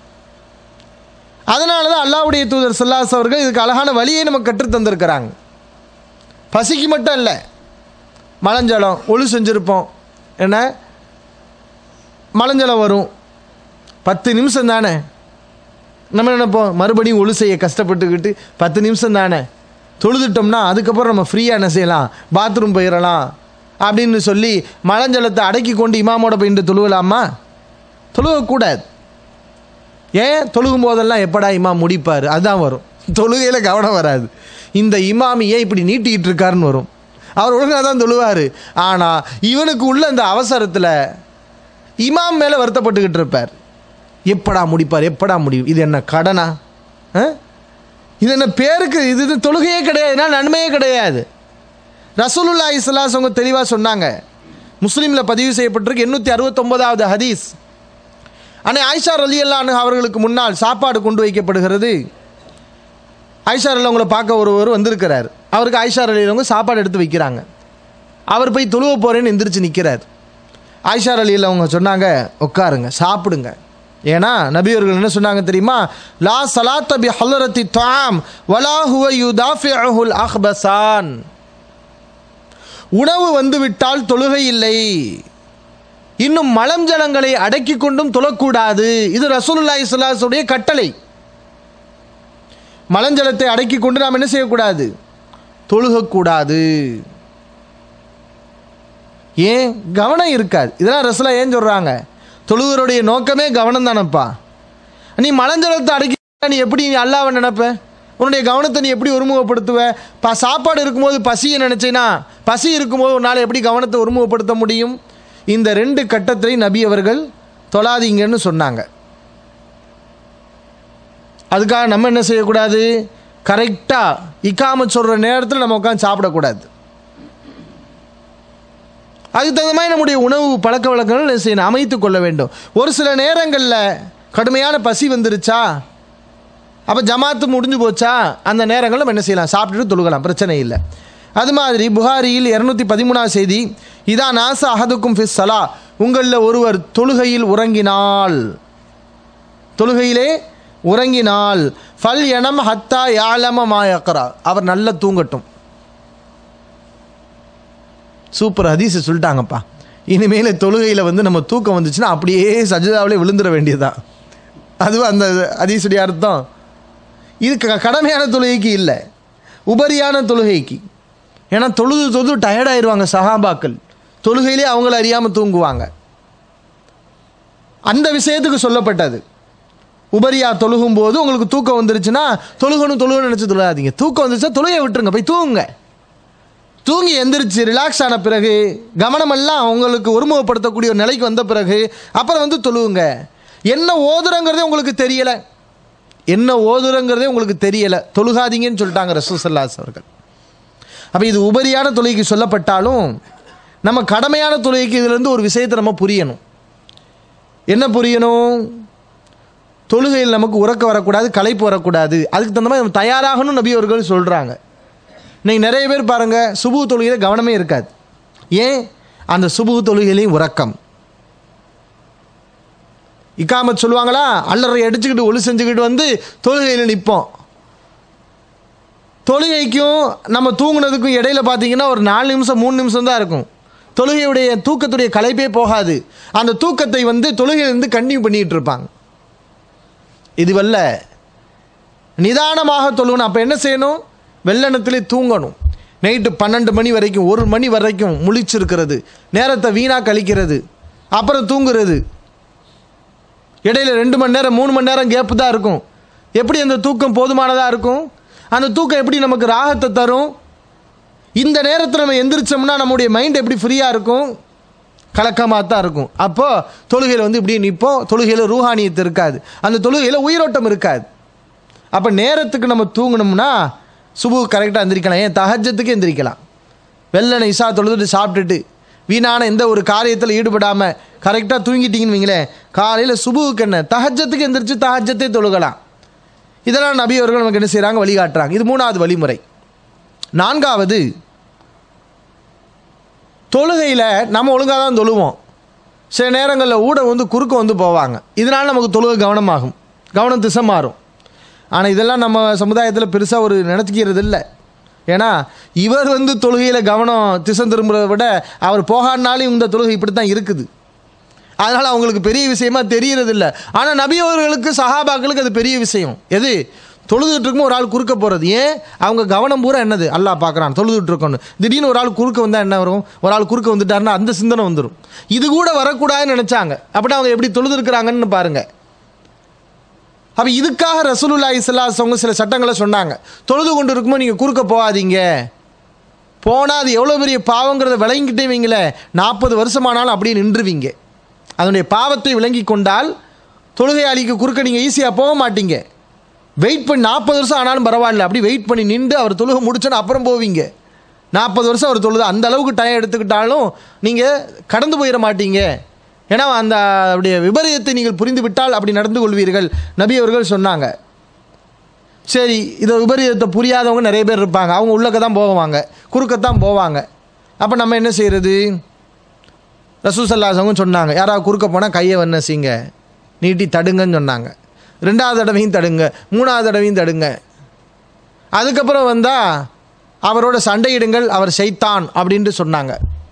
அதனால தான் அல்லாவுடைய தூதர் சல்லாஸ் அவர்கள் இதுக்கு அழகான வழியை நமக்கு கற்றுத் தந்திருக்கிறாங்க பசிக்கு மட்டும் இல்லை மலஞ்சலம் ஒழு செஞ்சுருப்போம் என்ன மலஞ்சலம் வரும் பத்து நிமிஷம் தானே நம்ம என்ன நினைப்போம் மறுபடியும் ஒழு செய்ய கஷ்டப்பட்டுக்கிட்டு பத்து நிமிஷம் தானே தொழுதுட்டோம்னா அதுக்கப்புறம் நம்ம ஃப்ரீயாக என்ன செய்யலாம் பாத்ரூம் போயிடலாம் அப்படின்னு சொல்லி மலஞ்சலத்தை அடக்கி கொண்டு இமாமோட போயிட்டு தொழுவலாமா தொழுவக்கூடாது ஏன் தொழுகும் போதெல்லாம் எப்படா இமாம் முடிப்பார் அதுதான் வரும் தொழுகையில் கவனம் வராது இந்த இமாம் ஏன் இப்படி நீட்டிக்கிட்டு இருக்காருன்னு வரும் அவர் ஒழுங்காக தான் தொழுவார் ஆனால் இவனுக்கு உள்ள அந்த அவசரத்தில் இமாம் மேலே வருத்தப்பட்டுக்கிட்டு இருப்பார் எப்படா முடிப்பார் எப்படா முடியும் இது என்ன கடனா ஆ? இது என்ன பேருக்கு இது இது தொழுகையே கிடையாது இதனால் நன்மையே கிடையாது ரசூலுல்லா இஸ்லாஸ் அவங்க தெளிவாக சொன்னாங்க முஸ்லீமில் பதிவு செய்யப்பட்டிருக்கு எண்ணூற்றி அறுபத்தொம்போதாவது ஹதீஸ் அன்னை ஆயிஷா ரலி அல்லான்னு அவர்களுக்கு முன்னால் சாப்பாடு கொண்டு வைக்கப்படுகிறது ஆயிஷா அலி அவங்கள பார்க்க ஒருவர் வந்திருக்கிறார் அவருக்கு ஆயிஷா அலி அவங்க சாப்பாடு எடுத்து வைக்கிறாங்க அவர் போய் தொழுவ போகிறேன்னு எந்திரிச்சு நிற்கிறார் ஆயிஷா அலி அவங்க சொன்னாங்க உட்காருங்க சாப்பிடுங்க ஏன்னா நபி அவர்கள் என்ன சொன்னாங்க தெரியுமா லா சலாத்த பி ஹல்லரத்தி தாம் வலா ஹுவ யுதாஃபிஅஹுல் அஹ்பசான் உணவு வந்துவிட்டால் தொழுகை இல்லை இன்னும் மலம் ஜலங்களை அடக்கி கொண்டும் தொழக்கூடாது இது ரசூலுல்லாஹி ஸல்லல்லாஹு கட்டளை மலஞ்சலத்தை அடக்கி கொண்டு நாம் என்ன செய்யக்கூடாது தொழுகக்கூடாது ஏன் கவனம் இருக்காது இதெல்லாம் ரசலா ஏன் சொல்கிறாங்க தொழுவருடைய நோக்கமே கவனம் தானப்பா நீ மலஞ்சலத்தை அடக்கி நீ எப்படி நீ அல்லாவை நினைப்ப உன்னுடைய கவனத்தை நீ எப்படி ஒருமுகப்படுத்துவ ப சாப்பாடு இருக்கும்போது பசியை நினச்சேனா பசி இருக்கும்போது உன்னால் எப்படி கவனத்தை ஒருமுகப்படுத்த முடியும் இந்த ரெண்டு கட்டத்திலையும் நபி அவர்கள் தொழாதீங்கன்னு சொன்னாங்க அதுக்காக நம்ம என்ன செய்யக்கூடாது கரெக்டாக இக்காம சொல்கிற நேரத்தில் நம்ம உட்காந்து சாப்பிடக்கூடாது அதுக்கு தகுந்த மாதிரி நம்முடைய உணவு பழக்க வழக்கங்கள் என்ன செய்யணும் அமைத்து கொள்ள வேண்டும் ஒரு சில நேரங்களில் கடுமையான பசி வந்துருச்சா அப்போ ஜமாத்து முடிஞ்சு போச்சா அந்த நேரங்களில் நம்ம என்ன செய்யலாம் சாப்பிட்டுட்டு தொழுகலாம் பிரச்சனை இல்லை அது மாதிரி புகாரியில் இரநூத்தி பதிமூணாவது செய்தி இதா நாச அகதுக்கும் ஃபிஸ் சலா உங்களில் ஒருவர் தொழுகையில் உறங்கினால் தொழுகையிலே உறங்கினால் ஃபல் எனம் ஹத்தா யாலம மாயக்கரா அவர் நல்லா தூங்கட்டும் சூப்பர் ஹதீஸ் சொல்லிட்டாங்கப்பா இனிமேல் தொழுகையில் வந்து நம்ம தூக்கம் வந்துச்சுன்னா அப்படியே சஜிதாவிலே விழுந்துட வேண்டியதுதான் அதுவும் அந்த ஹதீஸுடைய அர்த்தம் இது க- கடமையான தொழுகைக்கு இல்லை உபரியான தொழுகைக்கு ஏன்னா தொழுது தொழுது டயர்டாயிருவாங்க சஹாபாக்கள் தொழுகையிலே அவங்கள அறியாமல் தூங்குவாங்க அந்த விஷயத்துக்கு சொல்லப்பட்டது உபரியா தொழுகும் போது உங்களுக்கு தூக்கம் வந்துருச்சுன்னா தொழுகணும் தொழுகணும் நினச்சி தொழாதீங்க தூக்கம் வந்துருச்சா தொழுகையை விட்டுருங்க போய் தூங்குங்க தூங்கி எந்திரிச்சு ரிலாக்ஸ் ஆன பிறகு கவனமெல்லாம் உங்களுக்கு ஒருமுகப்படுத்தக்கூடிய ஒரு நிலைக்கு வந்த பிறகு அப்புறம் வந்து தொழுவுங்க என்ன ஓதுறங்கிறதே உங்களுக்கு தெரியலை என்ன ஓதுறங்கிறதே உங்களுக்கு தெரியலை தொழுகாதீங்கன்னு சொல்லிட்டாங்க ரசூசல்லாஸ் அவர்கள் அப்போ இது உபரியான தொழுகைக்கு சொல்லப்பட்டாலும் நம்ம கடமையான தொழுகைக்கு இதுலேருந்து ஒரு விஷயத்தை நம்ம புரியணும் என்ன புரியணும் தொழுகையில் நமக்கு உறக்க வரக்கூடாது களைப்பு வரக்கூடாது அதுக்கு தகுந்த மாதிரி நம்ம தயாராகணும் நபி அவர்கள் சொல்கிறாங்க இன்னைக்கு நிறைய பேர் பாருங்கள் சுபு தொழுகையில் கவனமே இருக்காது ஏன் அந்த சுபு தொழுகையிலையும் உறக்கம் இக்காமத் சொல்லுவாங்களா அல்லறை அடிச்சுக்கிட்டு ஒளி செஞ்சுக்கிட்டு வந்து தொழுகையில் நிற்போம் தொழுகைக்கும் நம்ம தூங்குனதுக்கும் இடையில பார்த்தீங்கன்னா ஒரு நாலு நிமிஷம் மூணு நிமிஷம் தான் இருக்கும் தொழுகையுடைய தூக்கத்துடைய களைப்பே போகாது அந்த தூக்கத்தை வந்து தொழுகையிலிருந்து கண்டினியூ பண்ணிகிட்டு இருப்பாங்க இதுவல்ல நிதானமாக தொழுகணும் அப்போ என்ன செய்யணும் வெள்ளனத்திலே தூங்கணும் நைட்டு பன்னெண்டு மணி வரைக்கும் ஒரு மணி வரைக்கும் முழிச்சிருக்கிறது நேரத்தை வீணாக கழிக்கிறது அப்புறம் தூங்குறது இடையில ரெண்டு மணி நேரம் மூணு மணி நேரம் கேப்பு தான் இருக்கும் எப்படி அந்த தூக்கம் போதுமானதாக இருக்கும் அந்த தூக்கம் எப்படி நமக்கு ராகத்தை தரும் இந்த நேரத்தில் நம்ம எந்திரிச்சோம்னா நம்முடைய மைண்ட் எப்படி ஃப்ரீயாக இருக்கும் கலக்கமாக தான் இருக்கும் அப்போது தொழுகையில் வந்து இப்படி நிற்போம் தொழுகையில் ரூஹானியத்து இருக்காது அந்த தொழுகையில் உயிரோட்டம் இருக்காது அப்போ நேரத்துக்கு நம்ம தூங்கணும்னா சுபு கரெக்டாக எந்திரிக்கலாம் ஏன் தஹஜத்துக்கு எந்திரிக்கலாம் வெள்ளனை இசா தொழுதுட்டு சாப்பிட்டுட்டு வீணான எந்த ஒரு காரியத்தில் ஈடுபடாமல் கரெக்டாக தூங்கிட்டீங்கன்னு வைங்களேன் காலையில் சுபுவுக்கு என்ன தஹஜத்துக்கு எந்திரிச்சு தஹஜத்தை தொழுகலாம் இதெல்லாம் நபி அவர்கள் நமக்கு என்ன செய்கிறாங்க வழிகாட்டுறாங்க இது மூணாவது வழிமுறை நான்காவது தொழுகையில் நம்ம ஒழுங்காக தான் தொழுவோம் சில நேரங்களில் ஊட வந்து குறுக்க வந்து போவாங்க இதனால் நமக்கு தொழுகை கவனமாகும் கவனம் திசை மாறும் ஆனால் இதெல்லாம் நம்ம சமுதாயத்தில் பெருசாக ஒரு நினச்சிக்கிறது இல்லை ஏன்னா இவர் வந்து தொழுகையில் கவனம் திசை திரும்புறதை விட அவர் போகாதனாலும் இந்த தொழுகை இப்படி தான் இருக்குது அதனால் அவங்களுக்கு பெரிய விஷயமா தெரியறது இல்லை ஆனால் நபி அவர்களுக்கு சஹாபாக்களுக்கு அது பெரிய விஷயம் எது தொழுதுட்டு இருக்கும் ஒரு ஆள் குறுக்க போகிறது ஏன் அவங்க கவனம் பூரா என்னது அல்லாஹ் பார்க்குறான் தொழுதுட்டு இருக்கணும் திடீர்னு ஒரு ஆள் குறுக்க வந்தால் என்ன வரும் ஒரு ஆள் குறுக்க வந்துட்டாருன்னா அந்த சிந்தனை வந்துடும் இது கூட வரக்கூடாதுன்னு நினச்சாங்க அப்படி அவங்க எப்படி தொழுது இருக்கிறாங்கன்னு பாருங்கள் அப்போ இதுக்காக ரசூலுல்லாஹி ஸல்லல்லாஹு அவங்க சில சட்டங்களை சொன்னாங்க தொழுது கொண்டு இருக்கும்போது நீங்கள் குறுக்க போகாதீங்க போனால் அது எவ்வளோ பெரிய பாவங்கிறத விளங்கிட்டே வைங்களே நாற்பது வருஷமானாலும் அப்படியே நின்றுவீங்க அதனுடைய பாவத்தை விளங்கி கொண்டால் தொழுகையாளிக்கு குறுக்க நீங்கள் ஈஸியாக போக மாட்டீங்க வெயிட் பண்ணி நாற்பது வருஷம் ஆனாலும் பரவாயில்ல அப்படி வெயிட் பண்ணி நின்று அவர் தொழுகை முடிச்சோன்னு அப்புறம் போவீங்க நாற்பது வருஷம் அவர் தொழுது அந்த அளவுக்கு டைம் எடுத்துக்கிட்டாலும் நீங்கள் கடந்து போயிட மாட்டீங்க ஏன்னா அந்த அவருடைய விபரீதத்தை நீங்கள் புரிந்து விட்டால் அப்படி நடந்து கொள்வீர்கள் நபி அவர்கள் சொன்னாங்க சரி இதை விபரீதத்தை புரியாதவங்க நிறைய பேர் இருப்பாங்க அவங்க உள்ளக்க தான் போவாங்க குறுக்கத்தான் போவாங்க அப்போ நம்ம என்ன செய்கிறது ரசூசல்லாசவங்க சொன்னாங்க யாராவது குறுக்க போனால் கையை வண்ண செய்ங்க நீட்டி தடுங்கன்னு சொன்னாங்க ரெண்டாவது தடவையும் தடுங்க மூணாவது தடவையும் தடுங்க அதுக்கப்புறம் வந்தால் அவரோட சண்டையிடுங்கள் அவர் செய்தான் அப்படின்ட்டு சொன்னாங்க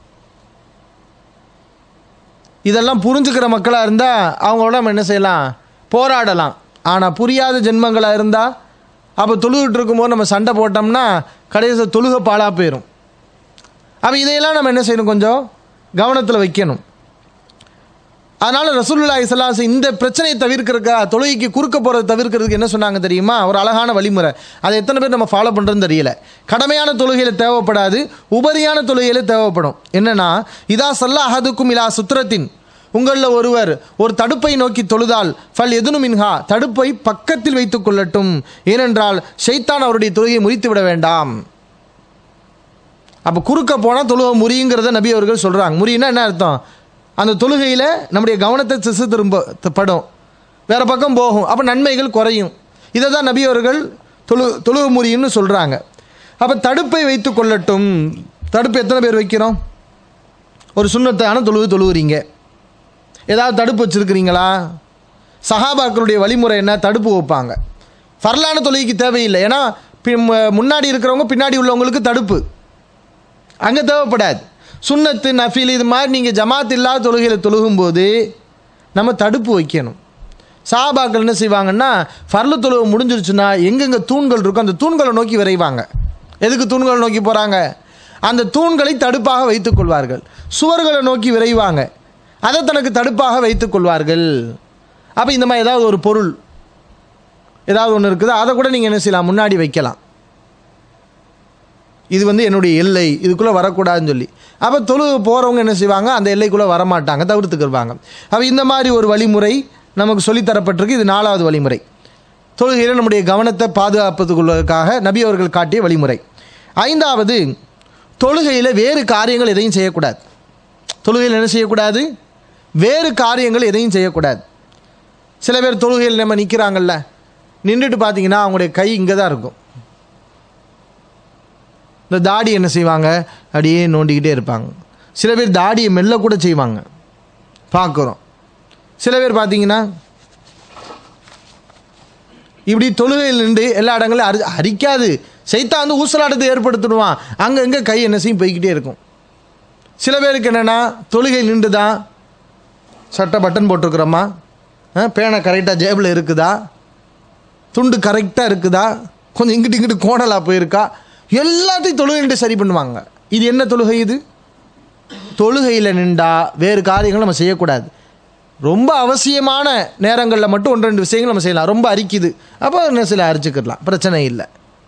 இதெல்லாம் புரிஞ்சுக்கிற மக்களாக இருந்தால் அவங்களோட நம்ம என்ன செய்யலாம் போராடலாம் ஆனால் புரியாத ஜென்மங்களாக இருந்தால் அப்போ தொழுகிட்டு இருக்கும்போது நம்ம சண்டை போட்டோம்னா கடைசி தொழுக பாழாக போயிடும் அப்போ இதையெல்லாம் நம்ம என்ன செய்யணும் கொஞ்சம் கவனத்தில் வைக்கணும் அதனால் ரசூலுல்லாஹி ஸல்லல்லாஹு அலைஹி இந்த பிரச்சனையை தவிர்க்கிறதுக்கா தொழுகைக்கு குறுக்க போகிறத தவிர்க்கிறதுக்கு என்ன சொன்னாங்க தெரியுமா ஒரு அழகான வழிமுறை அதை எத்தனை பேர் நம்ம ஃபாலோ பண்ணுறோன்னு தெரியல கடமையான தொழுகையில் தேவைப்படாது உபரியான தொழுகையில் தேவைப்படும் என்னன்னா இதா சல்லா அஹதுக்கும் இலா சுத்ரத்தின் உங்களில் ஒருவர் ஒரு தடுப்பை நோக்கி தொழுதால் ஃபல் எதுனு மின்ஹா தடுப்பை பக்கத்தில் வைத்துக் கொள்ளட்டும் ஏனென்றால் ஷைத்தான் அவருடைய தொழுகையை முறித்து விட வேண்டாம் அப்போ குறுக்க போனால் தொழுகை முறியுங்கிறத நபி அவர்கள் சொல்கிறாங்க முறின்னா என்ன அர்த்தம் அந்த தொழுகையில் நம்முடைய கவனத்தை திசை திரும்ப படும் வேறு பக்கம் போகும் அப்போ நன்மைகள் குறையும் இதை தான் நபி அவர்கள் தொழு தொழுகு முறியுன்னு சொல்கிறாங்க அப்போ தடுப்பை வைத்து கொள்ளட்டும் தடுப்பு எத்தனை பேர் வைக்கிறோம் ஒரு சுண்ணத்தான தொழுவு தொழுவுறீங்க ஏதாவது தடுப்பு வச்சுருக்கிறீங்களா சஹாபாக்களுடைய வழிமுறை என்ன தடுப்பு வைப்பாங்க ஃபர்லான தொழுகைக்கு தேவையில்லை ஏன்னா பி- மு- முன்னாடி இருக்கிறவங்க பின்னாடி உள்ளவங்களுக்கு தடுப்பு அங்கே தேவைப்படாது சுன்னத்து நஃபீல் இது மாதிரி நீங்கள் ஜமாத் இல்லாத தொழுகையில் தொழுகும்போது நம்ம தடுப்பு வைக்கணும் சாபாக்கள் என்ன செய்வாங்கன்னா ஃபர்லு தொழுகை முடிஞ்சிருச்சுன்னா எங்கெங்கே தூண்கள் இருக்கோ அந்த தூண்களை நோக்கி விரைவாங்க எதுக்கு தூண்களை நோக்கி போகிறாங்க அந்த தூண்களை தடுப்பாக வைத்துக் கொள்வார்கள் சுவர்களை நோக்கி விரைவாங்க அதை தனக்கு தடுப்பாக வைத்துக் கொள்வார்கள் அப்போ இந்த மாதிரி ஏதாவது ஒரு பொருள் ஏதாவது ஒன்று இருக்குது அதை கூட நீங்கள் என்ன செய்யலாம் முன்னாடி வைக்கலாம் இது வந்து என்னுடைய எல்லை இதுக்குள்ளே வரக்கூடாதுன்னு சொல்லி அப்போ தொழு போகிறவங்க என்ன செய்வாங்க அந்த எல்லைக்குள்ளே வரமாட்டாங்க தவிர்த்துக்கிடுவாங்க அப்போ இந்த மாதிரி ஒரு வழிமுறை நமக்கு சொல்லித்தரப்பட்டிருக்கு இது நாலாவது வழிமுறை தொழுகையில் நம்முடைய கவனத்தை பாதுகாப்பதுக்குள்ளதுக்காக நபி அவர்கள் காட்டிய வழிமுறை ஐந்தாவது தொழுகையில் வேறு காரியங்கள் எதையும் செய்யக்கூடாது தொழுகையில் என்ன செய்யக்கூடாது வேறு காரியங்கள் எதையும் செய்யக்கூடாது சில பேர் தொழுகையில் நம்ம நிற்கிறாங்கல்ல நின்றுட்டு பார்த்தீங்கன்னா அவங்களுடைய கை இங்கே தான் இருக்கும் இந்த தாடி என்ன செய்வாங்க அப்படியே நோண்டிக்கிட்டே இருப்பாங்க சில பேர் தாடியை மெல்ல கூட செய்வாங்க பார்க்குறோம் சில பேர் பார்த்தீங்கன்னா இப்படி தொழுகையில் நின்று எல்லா இடங்களையும் அரி அரிக்காது சைத்தா வந்து ஊசலாட்டத்தை ஏற்படுத்திடுவான் அங்கங்கே கை என்ன செய்யும் போய்கிட்டே இருக்கும் சில பேருக்கு என்னென்னா தொழுகை நின்று தான் சட்டை பட்டன் போட்டிருக்கிறோமா ஆ, பேனை கரெக்டாக ஜேபில் இருக்குதா துண்டு கரெக்டாக இருக்குதா கொஞ்சம் இங்கிட்டு இங்கிட்டு கோணலாக போயிருக்கா எல்லாத்தையும் தொழுகை நின்று சரி பண்ணுவாங்க இது என்ன தொழுகை இது தொழுகையில் நின்றா வேறு காரியங்கள் நம்ம செய்யக்கூடாது ரொம்ப அவசியமான நேரங்களில் மட்டும் ஒன்று ரெண்டு விஷயங்கள் நம்ம செய்யலாம் ரொம்ப அரிக்குது அப்போ என்ன சில அரிச்சுக்கிடலாம் பிரச்சனை இல்லை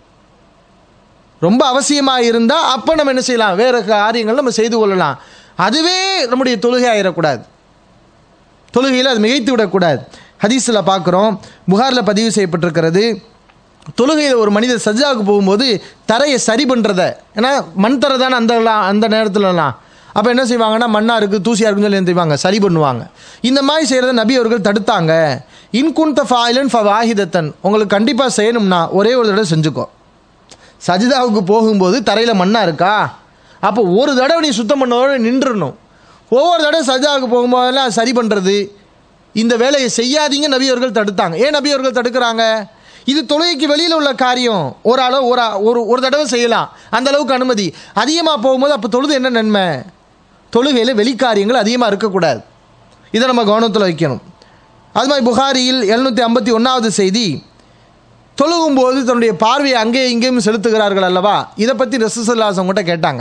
ரொம்ப அவசியமாக இருந்தால் அப்போ நம்ம என்ன செய்யலாம் வேறு காரியங்கள் நம்ம செய்து கொள்ளலாம் அதுவே நம்முடைய தொழுகை ஆயிடக்கூடாது தொழுகையில் அது மிகைத்து விடக்கூடாது ஹதீஸில் பார்க்குறோம் புகாரில் பதிவு செய்யப்பட்டிருக்கிறது தொழுகையில் ஒரு மனிதர் சஜ்ஜாவுக்கு போகும்போது தரையை சரி பண்ணுறத ஏன்னா மண் தரை தானே அந்த அந்த நேரத்துலலாம் அப்போ என்ன செய்வாங்கன்னா மண்ணாக இருக்குது தூசியாக இருக்குன்னு சொல்லி என்ன செய்வாங்க சரி பண்ணுவாங்க இந்த மாதிரி செய்கிறத நபி அவர்கள் தடுத்தாங்க இன்குந்த ஃபாயிலன் ஃப வாஹிதத்தன் உங்களுக்கு கண்டிப்பாக செய்யணும்னா ஒரே ஒரு தடவை செஞ்சுக்கோ சஜிதாவுக்கு போகும்போது தரையில் மண்ணாக இருக்கா அப்போ ஒரு தடவை நீ சுத்தம் பண்ணதோட நின்றுடணும் ஒவ்வொரு தடவை சஜிதாவுக்கு போகும்போதெல்லாம் சரி பண்ணுறது இந்த வேலையை செய்யாதீங்க நபி அவர்கள் தடுத்தாங்க ஏன் நபி அவர்கள் தடுக்கிறாங்க இது தொழுகைக்கு வெளியில் உள்ள காரியம் ஒரு அளவு ஒரு ஒரு ஒரு தடவை செய்யலாம் அந்த அளவுக்கு அனுமதி அதிகமாக போகும்போது அப்போ தொழுது என்ன நன்மை தொழுகையில் வெளிக்காரியங்கள் அதிகமாக இருக்கக்கூடாது இதை நம்ம கவனத்தில் வைக்கணும் அது மாதிரி புகாரியில் எழுநூற்றி ஐம்பத்தி ஒன்றாவது செய்தி தொழுகும்போது தன்னுடைய பார்வையை அங்கேயும் இங்கேயும் செலுத்துகிறார்கள் அல்லவா இதை பற்றி ரசூசல்லாசம் கூட கேட்டாங்க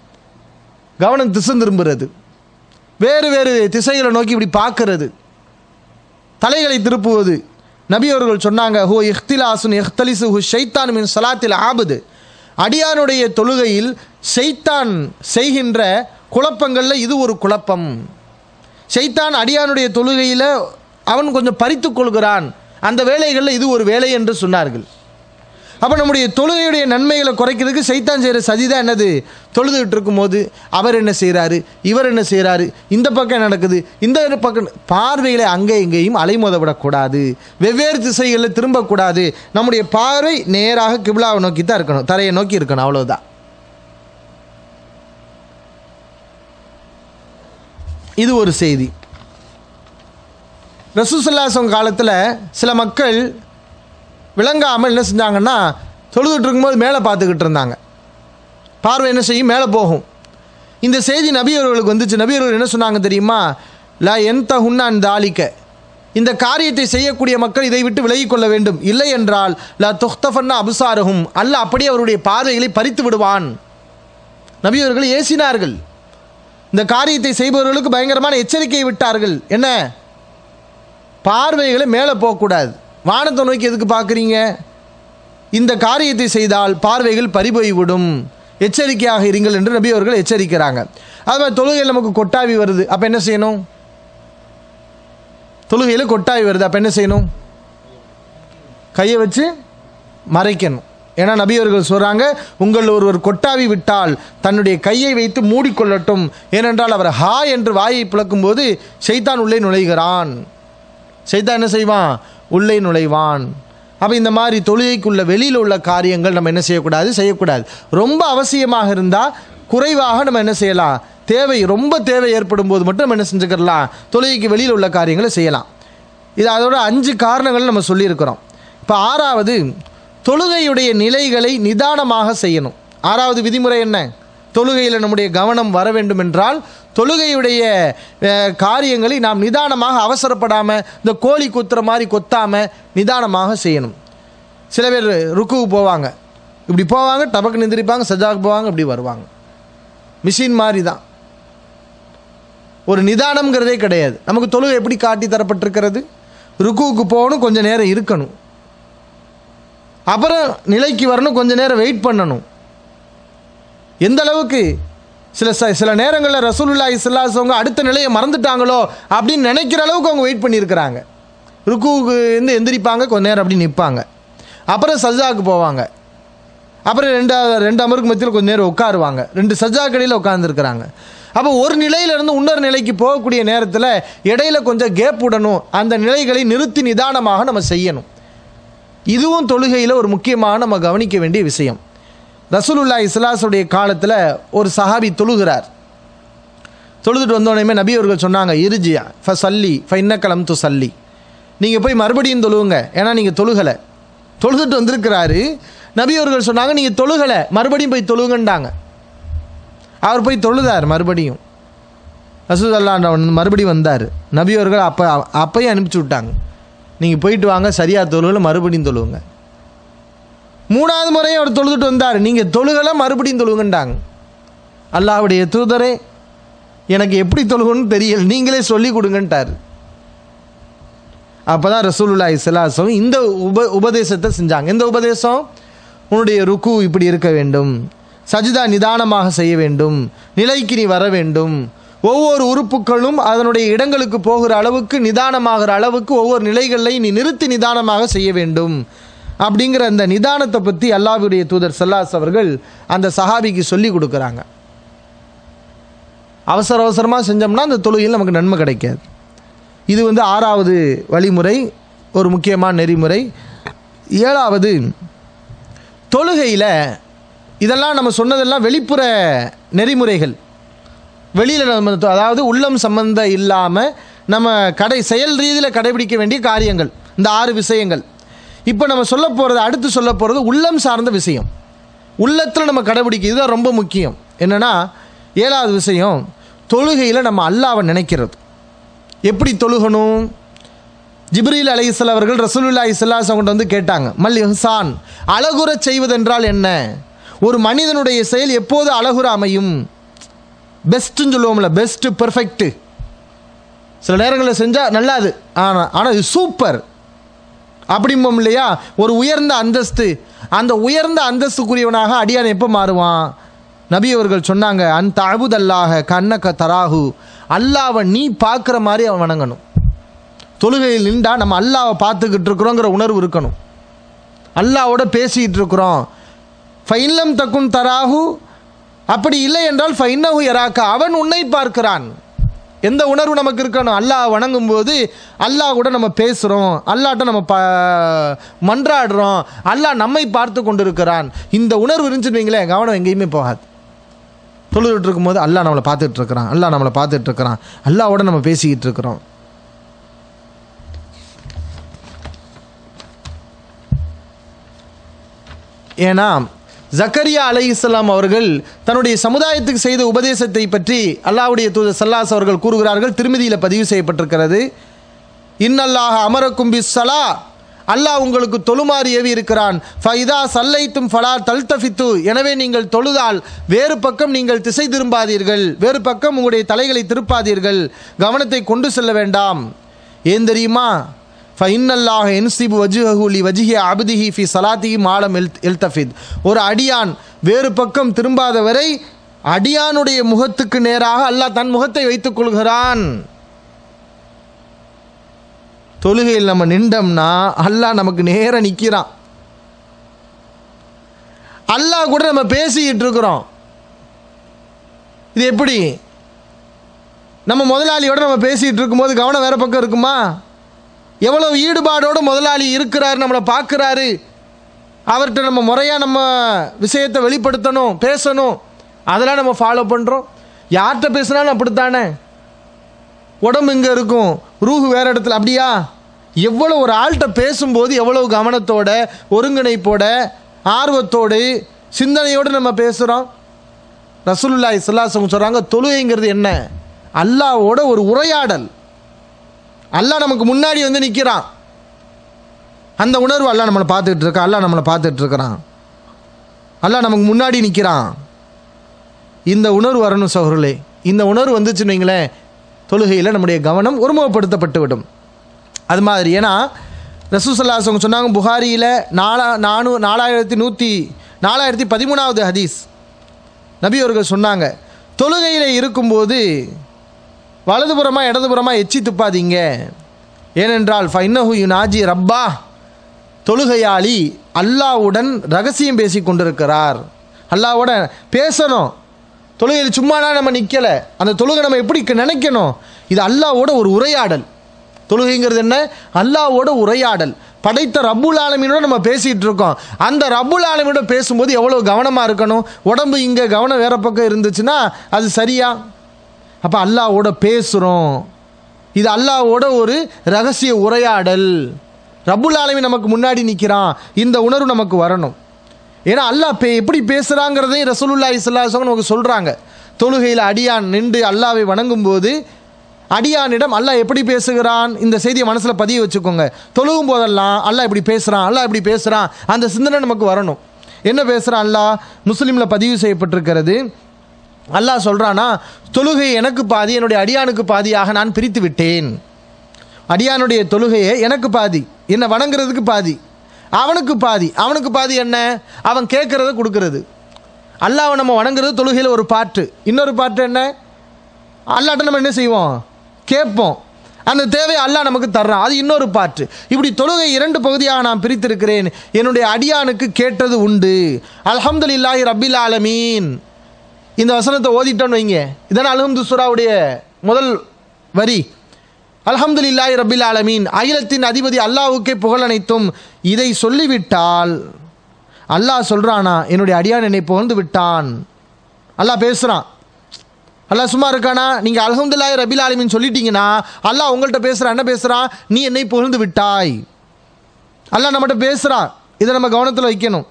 கவனம் திசை திரும்புறது வேறு வேறு திசைகளை நோக்கி இப்படி பார்க்கறது தலைகளை திருப்புவது நபி அவர்கள் சொன்னாங்க ஹோ இஹ்திலாசுன் இஹ்தலிசு ஹு ஷைத்தான் மின் சலாத்தில் ஆபுது அடியானுடைய தொழுகையில் ஷைத்தான் செய்கின்ற குழப்பங்களில் இது ஒரு குழப்பம் ஷைத்தான் அடியானுடைய தொழுகையில் அவன் கொஞ்சம் பறித்துக் கொள்கிறான் அந்த வேலைகளில் இது ஒரு வேலை என்று சொன்னார்கள் அப்போ நம்முடைய தொழுகையுடைய நன்மைகளை குறைக்கிறதுக்கு சைத்தான் செய்கிற சதிதான் என்னது தொழுதுகிட்டு இருக்கும்போது அவர் என்ன செய்கிறாரு இவர் என்ன செய்கிறாரு இந்த பக்கம் என்ன நடக்குது இந்த பக்கம் பார்வைகளை அங்கே இங்கேயும் அலைமோத விடக்கூடாது வெவ்வேறு திசைகளில் திரும்பக்கூடாது நம்முடைய பார்வை நேராக கிபிலாவை நோக்கி தான் இருக்கணும் தரையை நோக்கி இருக்கணும் அவ்வளவுதான் இது ஒரு செய்தி ரசூசல்லாசம் காலத்தில் சில மக்கள் விளங்காமல் என்ன செஞ்சாங்கன்னா தொழுதுட்டு இருக்கும்போது மேலே பார்த்துக்கிட்டு இருந்தாங்க பார்வை என்ன செய்யும் மேலே போகும் இந்த செய்தி நபியவர்களுக்கு வந்துச்சு நபியவர்கள் என்ன சொன்னாங்க தெரியுமா லா எந்த ஹுன்னான் தாலிக்க இந்த காரியத்தை செய்யக்கூடிய மக்கள் இதை விட்டு விலகிக் கொள்ள வேண்டும் இல்லை என்றால் லா துஹ்தஃபன்னா அபுசாரகும் அல்ல அப்படியே அவருடைய பார்வைகளை பறித்து விடுவான் நபியவர்கள் ஏசினார்கள் இந்த காரியத்தை செய்பவர்களுக்கு பயங்கரமான எச்சரிக்கையை விட்டார்கள் என்ன பார்வைகளை மேலே போகக்கூடாது வானத்தை நோக்கி எதுக்கு பார்க்குறீங்க இந்த காரியத்தை செய்தால் பார்வைகள் பறிபோய்விடும் எச்சரிக்கையாக இருங்கள் என்று நபி அவர்கள் எச்சரிக்கிறாங்க அது மாதிரி தொழுகையில் நமக்கு கொட்டாவி வருது அப்போ என்ன செய்யணும் தொழுகையில் கொட்டாவி வருது அப்போ என்ன செய்யணும் கையை வச்சு மறைக்கணும் ஏன்னா நபி அவர்கள் சொல்கிறாங்க உங்கள் ஒருவர் கொட்டாவி விட்டால் தன்னுடைய கையை வைத்து மூடிக்கொள்ளட்டும் ஏனென்றால் அவர் ஹா என்று வாயை பிளக்கும்போது ஷைத்தான் உள்ளே நுழைகிறான் ஷைத்தான் என்ன செய்வான் உள்ளே நுழைவான் அப்போ இந்த மாதிரி தொழுகைக்குள்ள வெளியில் உள்ள காரியங்கள் நம்ம என்ன செய்யக்கூடாது செய்யக்கூடாது ரொம்ப அவசியமாக இருந்தால் குறைவாக நம்ம என்ன செய்யலாம் தேவை ரொம்ப தேவை ஏற்படும் போது மட்டும் நம்ம என்ன செஞ்சுக்கலாம் தொழுகைக்கு வெளியில் உள்ள காரியங்களை செய்யலாம் இது அதோட அஞ்சு காரணங்கள் நம்ம சொல்லியிருக்கிறோம் இப்போ ஆறாவது தொழுகையுடைய நிலைகளை நிதானமாக செய்யணும் ஆறாவது விதிமுறை என்ன தொழுகையில் நம்முடைய கவனம் வர வேண்டும் என்றால் தொழுகையுடைய அஹ், காரியங்களை நாம் நிதானமாக அவசரப்படாமல் இந்த கோழி குத்துற மாதிரி கொத்தாமல் நிதானமாக செய்யணும் சில பேர் ருக்குவுக்கு போவாங்க இப்படி போவாங்க டபக்கு நிந்திரிப்பாங்க சஜாக்கு போவாங்க இப்படி வருவாங்க மிஷின் மாதிரி தான் ஒரு நிதானம்ங்கிறதே கிடையாது நமக்கு தொழுகை எப்படி காட்டி தரப்பட்டிருக்கிறது ருக்குவுக்கு போகணும் கொஞ்சம் நேரம் இருக்கணும் அப்புறம் நிலைக்கு வரணும் கொஞ்ச நேரம் வெயிட் பண்ணணும் எந்த அளவுக்கு சில ச- சில நேரங்களில் ரசூலுல்லா இஸ்லாசவங்க அடுத்த நிலையை மறந்துட்டாங்களோ அப்படின்னு நினைக்கிற அளவுக்கு அவங்க வெயிட் பண்ணியிருக்கிறாங்க ருக்குவுக்கு இருந்து எந்திரிப்பாங்க கொஞ்ச நேரம் அப்படி நிற்பாங்க அப்புறம் சஜாவுக்கு போவாங்க அப்புறம் ரெண்டு ரெண்டு அமருக்கு மத்தியில் கொஞ்ச நேரம் உட்காருவாங்க ரெண்டு சஜா கடையில் உட்காந்துருக்குறாங்க அப்போ ஒரு நிலையிலிருந்து இன்னொரு நிலைக்கு போகக்கூடிய நேரத்தில் இடையில கொஞ்சம் கேப் விடணும் அந்த நிலைகளை நிறுத்தி நிதானமாக நம்ம செய்யணும் இதுவும் தொழுகையில் ஒரு முக்கியமாக நம்ம கவனிக்க வேண்டிய விஷயம் ரசூலுல்லா இஸ்லாஸுடைய காலத்தில் ஒரு சஹாபி தொழுகிறார் தொழுதுட்டு வந்தோடனே நபி அவர்கள் சொன்னாங்க இருஜியா ஃப சல்லி ஃப இன்னக்கலம் து சல்லி நீங்கள் போய் மறுபடியும் தொழுவுங்க ஏன்னா நீங்கள் தொழுகலை தொழுதுட்டு வந்திருக்கிறாரு நபி அவர்கள் சொன்னாங்க நீங்கள் தொழுகலை மறுபடியும் போய் தொழுங்கண்டாங்க அவர் போய் தொழுதார் மறுபடியும் ரசூல் அல்லா மறுபடியும் வந்தார் நபி அவர்கள் அப்போ அப்பையும் அனுப்பிச்சி விட்டாங்க நீங்கள் போயிட்டு வாங்க சரியாக தொழுகல மறுபடியும் தொழுவுங்க மூணாவது முறையும் அவர் தொழுதுட்டு வந்தார் நீங்கள் தொழுகலை மறுபடியும் தொழுவுங்கண்டாங்க அல்லாஹ்வுடைய தூதரே எனக்கு எப்படி தொழுகணும்னு தெரியல நீங்களே சொல்லி கொடுங்கன்ட்டார் அப்போ தான் ரசூலுல்லா இஸ்லாசம் இந்த உப உபதேசத்தை செஞ்சாங்க எந்த உபதேசம் உன்னுடைய ருக்கு இப்படி இருக்க வேண்டும் சஜிதா நிதானமாக செய்ய வேண்டும் நிலைக்கு நீ வர வேண்டும் ஒவ்வொரு உறுப்புகளும் அதனுடைய இடங்களுக்கு போகிற அளவுக்கு நிதானமாகிற அளவுக்கு ஒவ்வொரு நிலைகளையும் நீ நிறுத்தி நிதானமாக செய்ய வேண்டும் அப்படிங்கிற அந்த நிதானத்தை பற்றி அல்லாஹ்வுடைய தூதர் சல்லாஸ் அவர்கள் அந்த சஹாபிக்கு சொல்லி கொடுக்குறாங்க அவசர அவசரமாக செஞ்சோம்னா அந்த தொழுகையில் நமக்கு நன்மை கிடைக்காது இது வந்து ஆறாவது வழிமுறை ஒரு முக்கியமான நெறிமுறை ஏழாவது தொழுகையில் இதெல்லாம் நம்ம சொன்னதெல்லாம் வெளிப்புற நெறிமுறைகள் வெளியில் நம்ம தொ- அதாவது உள்ளம் சம்பந்தம் இல்லாமல் நம்ம கடை செயல் ரீதியில் கடைபிடிக்க வேண்டிய காரியங்கள் இந்த ஆறு விஷயங்கள் இப்போ நம்ம சொல்ல போகிறது அடுத்து சொல்ல போகிறது உள்ளம் சார்ந்த விஷயம் உள்ளத்தில் நம்ம கடைபிடிக்க இதுதான் ரொம்ப முக்கியம் என்னென்னா ஏழாவது விஷயம் தொழுகையில் நம்ம அல்லாவை நினைக்கிறது எப்படி தொழுகணும் ஜிப்ரீல் அலைஹிஸ்ஸலாம் அவர்கள் ரசூலுல்லாஹி ஸல்லல்லாஹு கொண்டு வந்து கேட்டாங்க மல் இஹ்சான் அழகுறச் செய்வதென்றால் என்ன ஒரு மனிதனுடைய செயல் எப்போது அழகுற அமையும் பெஸ்ட்டுன்னு சொல்லுவோம்ல பெஸ்ட்டு பெர்ஃபெக்ட்டு சில நேரங்களில் செஞ்சால் நல்லாது ஆனால் ஆனால் இது சூப்பர் அப்படிம்போம் இல்லையா ஒரு உயர்ந்த அந்தஸ்து அந்த உயர்ந்த அந்தஸ்துக்குரியவனாக அடியான் எப்போ மாறுவான் நபி அவர்கள் சொன்னாங்க அந்த அபுதல்லாக கண்ணக்க தராகு அல்லாவை நீ பார்க்குற மாதிரி அவன் வணங்கணும் தொழுகையில் நின்றா நம்ம அல்லாவை பார்த்துக்கிட்டு இருக்கிறோங்கிற உணர்வு இருக்கணும் அல்லாவோட பேசிக்கிட்டு இருக்கிறோம் ஃபைன்லம் தக்குன் தராகு அப்படி இல்லை என்றால் ஃபைன்னஹு யராக்கா அவன் உன்னை பார்க்கிறான் எந்த உணர்வு நமக்கு இருக்கணும் அல்லாஹ் வணங்கும் போது அல்லாஹ் கூட நம்ம பேசுகிறோம் அல்லாட்ட நம்ம ப மன்றாடுறோம் அல்லாஹ் நம்மை பார்த்து கொண்டிருக்கிறான் இந்த உணர்வு இருந்துச்சுன்னு வைங்களேன் கவனம் எங்கேயுமே போகாது தொழுதுட்டு இருக்கும்போது அல்லாஹ் நம்மளை பார்த்துட்டு இருக்கிறான் அல்லாஹ் நம்மளை பார்த்துட்டு இருக்கிறான் அல்லாவோட நம்ம பேசிக்கிட்டு இருக்கிறோம் ஏன்னா ஜக்கரியா அலைஹிஸ்ஸலாம் அவர்கள் தன்னுடைய சமுதாயத்துக்கு செய்த உபதேசத்தை பற்றி அல்லாஹ்வுடைய தூதர் சல்லாஸ் அவர்கள் கூறுகிறார்கள் திருமதியில் பதிவு செய்யப்பட்டிருக்கிறது இன்னல்லாஹ அமரக்கும் பிஸ்ஸலா அல்லாஹ் உங்களுக்கு தொழுமாறு ஏவி இருக்கிறான் ஃபைதா சல்லைத்தும் ஃபலா தல்தஃபித்து எனவே நீங்கள் தொழுதால் வேறு பக்கம் நீங்கள் திசை திரும்பாதீர்கள் வேறு பக்கம் உங்களுடைய தலைகளை திருப்பாதீர்கள் கவனத்தை கொண்டு செல்ல வேண்டாம் ஏன் தெரியுமா ஃபைன்னல்லாஹ் என்சிபு வஜுஹு லி வஜிஹி அபுதிஹி ஃபி சலாத்திஹி மாலம் எல் எல்தஃபித் ஒரு அடியான் வேறு பக்கம் திரும்பாத வரை அடியானுடைய முகத்துக்கு நேராக அல்லாஹ் தன் முகத்தை வைத்துக் கொள்கிறான் தொழுகையில் நம்ம நின்றோம்னா அல்லாஹ் நமக்கு நேராக நிற்கிறான் அல்லாஹ் கூட நம்ம பேசிக்கிட்டு இருக்கிறோம் இது எப்படி நம்ம முதலாளியோட நம்ம பேசிகிட்டு இருக்கும்போது கவனம் வேற பக்கம் இருக்குமா எவ்வளவு ஈடுபாடோடு முதலாளி இருக்கிறாரு நம்மளை பார்க்குறாரு அவர்கிட்ட நம்ம முறையாக நம்ம விஷயத்தை வெளிப்படுத்தணும் பேசணும் அதெல்லாம் நம்ம ஃபாலோ பண்ணுறோம் யார்கிட்ட பேசுனாலும் அப்படித்தானே உடம்பு இங்கே இருக்கும் ரூஹு வேற இடத்துல அப்படியா எவ்வளோ ஒரு ஆள்கிட்ட பேசும்போது எவ்வளவு கவனத்தோட ஒருங்கிணைப்போட ஆர்வத்தோடு சிந்தனையோடு நம்ம பேசுகிறோம் ரசூலுல்லாஹி ஸல்லல்லாஹு சொல்கிறாங்க தொழுகைங்கிறது என்ன அல்லாவோட ஒரு உரையாடல் அல்லாஹ் நமக்கு முன்னாடி வந்து நிற்கிறான் அந்த உணர்வு அல்லாஹ் நம்மளை பார்த்துட்டு இருக்கான் அல்லாஹ் நம்மளை பார்த்துட்டு இருக்கிறான் அல்லாஹ் நமக்கு முன்னாடி நிற்கிறான் இந்த உணர்வு வரணும் சகோதரர்களே இந்த உணர்வு வந்துச்சுன்னு வைங்களேன் தொழுகையில் நம்முடைய கவனம் ஒருமுகப்படுத்தப்பட்டு விடும் அது மாதிரி ஏன்னா ரசூசல்லாசவங்க சொன்னாங்க புகாரியில் நாலா நானூ நாலாயிரத்தி நூற்றி நாலாயிரத்தி பதிமூணாவது ஹதீஸ் நபி அவர்கள் சொன்னாங்க தொழுகையில் இருக்கும்போது வலதுபுறமாக இடதுபுறமாக எச்சி துப்பாதீங்க ஏனென்றால் ஃபைன்னஹு யுனாஜி ரப்பா தொழுகையாளி அல்லாவுடன் ரகசியம் பேசி கொண்டிருக்கிறார் அல்லாவோட பேசணும் தொழுகையில் சும்மானா நம்ம நிற்கலை அந்த தொழுகை நம்ம எப்படி நினைக்கணும் இது அல்லாவோட ஒரு உரையாடல் தொழுகைங்கிறது என்ன அல்லாவோட உரையாடல் படைத்த ரப்புல் ஆலமீனோட நம்ம பேசிகிட்டு இருக்கோம் அந்த ரப்புல் ஆலமீனோட பேசும்போது எவ்வளோ கவனமாக இருக்கணும் உடம்பு இங்கே கவனம் வேற பக்கம் இருந்துச்சுன்னா அது சரியா அப்போ அல்லாவோட பேசுகிறோம் இது அல்லாவோட ஒரு ரகசிய உரையாடல் ரப்புல் ஆலமீன் நமக்கு முன்னாடி நிற்கிறான் இந்த உணர்வு நமக்கு வரணும் ஏன்னா அல்லாஹ் பே எப்படி பேசுகிறாங்கிறதையும் ரசூலுல்லாஹி ஸல்லல்லாஹு நமக்கு சொல்கிறாங்க தொழுகையில் அடியான் நின்று அல்லாவை வணங்கும்போது அடியானிடம் அல்லாஹ் எப்படி பேசுகிறான் இந்த செய்தியை மனசில் பதிய வச்சுக்கோங்க தொழுகும் போதெல்லாம் அல்லாஹ் இப்படி பேசுகிறான் அல்லாஹ் இப்படி பேசுகிறான் அந்த சிந்தனை நமக்கு வரணும் என்ன பேசுகிறான் அல்லாஹ் முஸ்லீமில் பதிவு செய்யப்பட்டிருக்கிறது அல்லாஹ் சொல்கிறானா தொழுகை எனக்கு பாதி என்னுடைய அடியானுக்கு பாதியாக நான் பிரித்து விட்டேன் அடியானுடைய தொழுகையை எனக்கு பாதி என்னை வணங்குறதுக்கு பாதி அவனுக்கு பாதி அவனுக்கு பாதி என்ன அவன் கேட்குறத கொடுக்கறது அல்லாவை நம்ம வணங்குறது தொழுகையில் ஒரு பாட்டு இன்னொரு பாட்டு என்ன அல்லாட்ட நம்ம என்ன செய்வோம் கேட்போம் அந்த தேவை அல்லாஹ் நமக்கு தர்றான் அது இன்னொரு பாட்டு இப்படி தொழுகை இரண்டு பகுதியாக நான் பிரித்திருக்கிறேன் என்னுடைய அடியானுக்கு கேட்டது உண்டு அல்ஹம்துலில்லாஹி ரப்பில் ஆலமீன் இந்த வசனத்தை ஓதிட்டோன்னு வைங்க இதான அல்ஹம்து சுராவுடைய முதல் வரி அல்ஹம்துலில்லாஹி ரப்பில் ஆலமீன் அகிலத்தின் அதிபதி அல்லாஹ்வுக்கே புகழ் அனைத்தும் இதை சொல்லிவிட்டால் அல்லாஹ் சொல்கிறானா என்னுடைய அடியான் என்னை புகழ்ந்து விட்டான் அல்லாஹ் பேசுகிறான் அல்லாஹ் சும்மா இருக்கானா நீங்கள் அல்ஹம்துல்லாஹி ரபில் ஆலமீன் சொல்லிட்டீங்கன்னா அல்லாஹ் உங்கள்கிட்ட பேசுகிறான் என்ன பேசுகிறான் நீ என்னை புகழ்ந்து விட்டாய் அல்லாஹ் நம்மகிட்ட பேசுகிறான் இதை நம்ம கவனத்தில் வைக்கணும்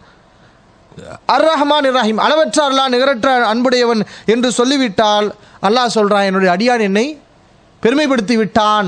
அர் ரஹ்மான் ரஹீம் அளவற்ற அல்லாஹ் நிகரற்ற அன்புடையவன் என்று சொல்லிவிட்டால் அல்லாஹ் சொல்கிறான் என்னுடைய அடியான் என்னை பெருமைப்படுத்தி விட்டான்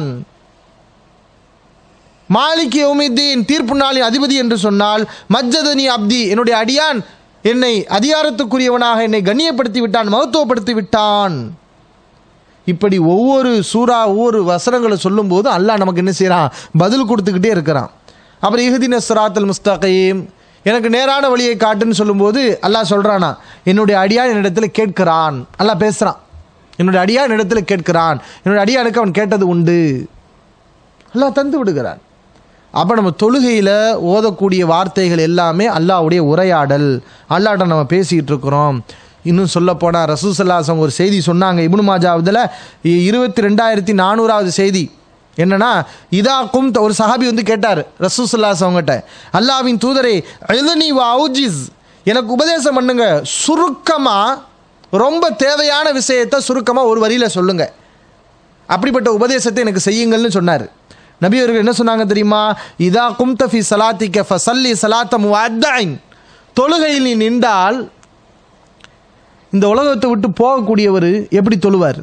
மாலிக் யௌமித்தீன் தீர்ப்பு நாளின் அதிபதி என்று சொன்னால் மஜ்ஜதனி அப்தி என்னுடைய அடியான் என்னை அதிகாரத்துக்குரியவனாக என்னை கண்ணியப்படுத்தி விட்டான் மகத்துவப்படுத்தி விட்டான் இப்படி ஒவ்வொரு சூறா ஒவ்வொரு வசனங்களை சொல்லும்போது அல்லாஹ் நமக்கு என்ன செய்கிறான் பதில் கொடுத்துக்கிட்டே இருக்கிறான் அப்புறம் இஹுதின சிராத்தல் முஸ்தகீம் எனக்கு நேரான வழியை காட்டுன்னு சொல்லும்போது அல்லாஹ் சொல்கிறானா என்னுடைய அடியான் என்னிடத்தில் கேட்கிறான் அல்லாஹ் பேசுகிறான் என்னுடைய அடியான் என்னிடத்தில் கேட்கிறான் என்னுடைய அடியானுக்கு அவன் கேட்டது உண்டு அல்லாஹ் தந்து விடுகிறான் அப்போ நம்ம தொழுகையில் ஓதக்கூடிய வார்த்தைகள் எல்லாமே அல்லாஹ்வுடைய உரையாடல் அல்லாட்ட நம்ம பேசிக்கிட்டு இருக்கிறோம் இன்னும் சொல்லப்போனால் ரசூசல்லாசம் ஒரு செய்தி சொன்னாங்க இப்னு மாஜாவதில் இருபத்தி ரெண்டாயிரத்தி நானூறாவது செய்தி என்னன்னா இதா கும் ஒரு சஹாபி வந்து கேட்டார் ரசூசல்லாஸ் அவங்ககிட்ட அல்லாவின் தூதரே எழுனி வா அவுஜிஸ் எனக்கு உபதேசம் பண்ணுங்க சுருக்கமாக ரொம்ப தேவையான விஷயத்தை சுருக்கமாக ஒரு வரியில் சொல்லுங்க அப்படிப்பட்ட உபதேசத்தை எனக்கு செய்யுங்கள்னு சொன்னார் நபி அவர்கள் என்ன சொன்னாங்க தெரியுமா இதா கும்தஃபி சலாத்திக்க ஃபசல்லி சலாத்த முஅத்தைன் தொழுகையில் நீ நின்றால் இந்த உலகத்தை விட்டு போகக்கூடியவர் எப்படி தொழுவார்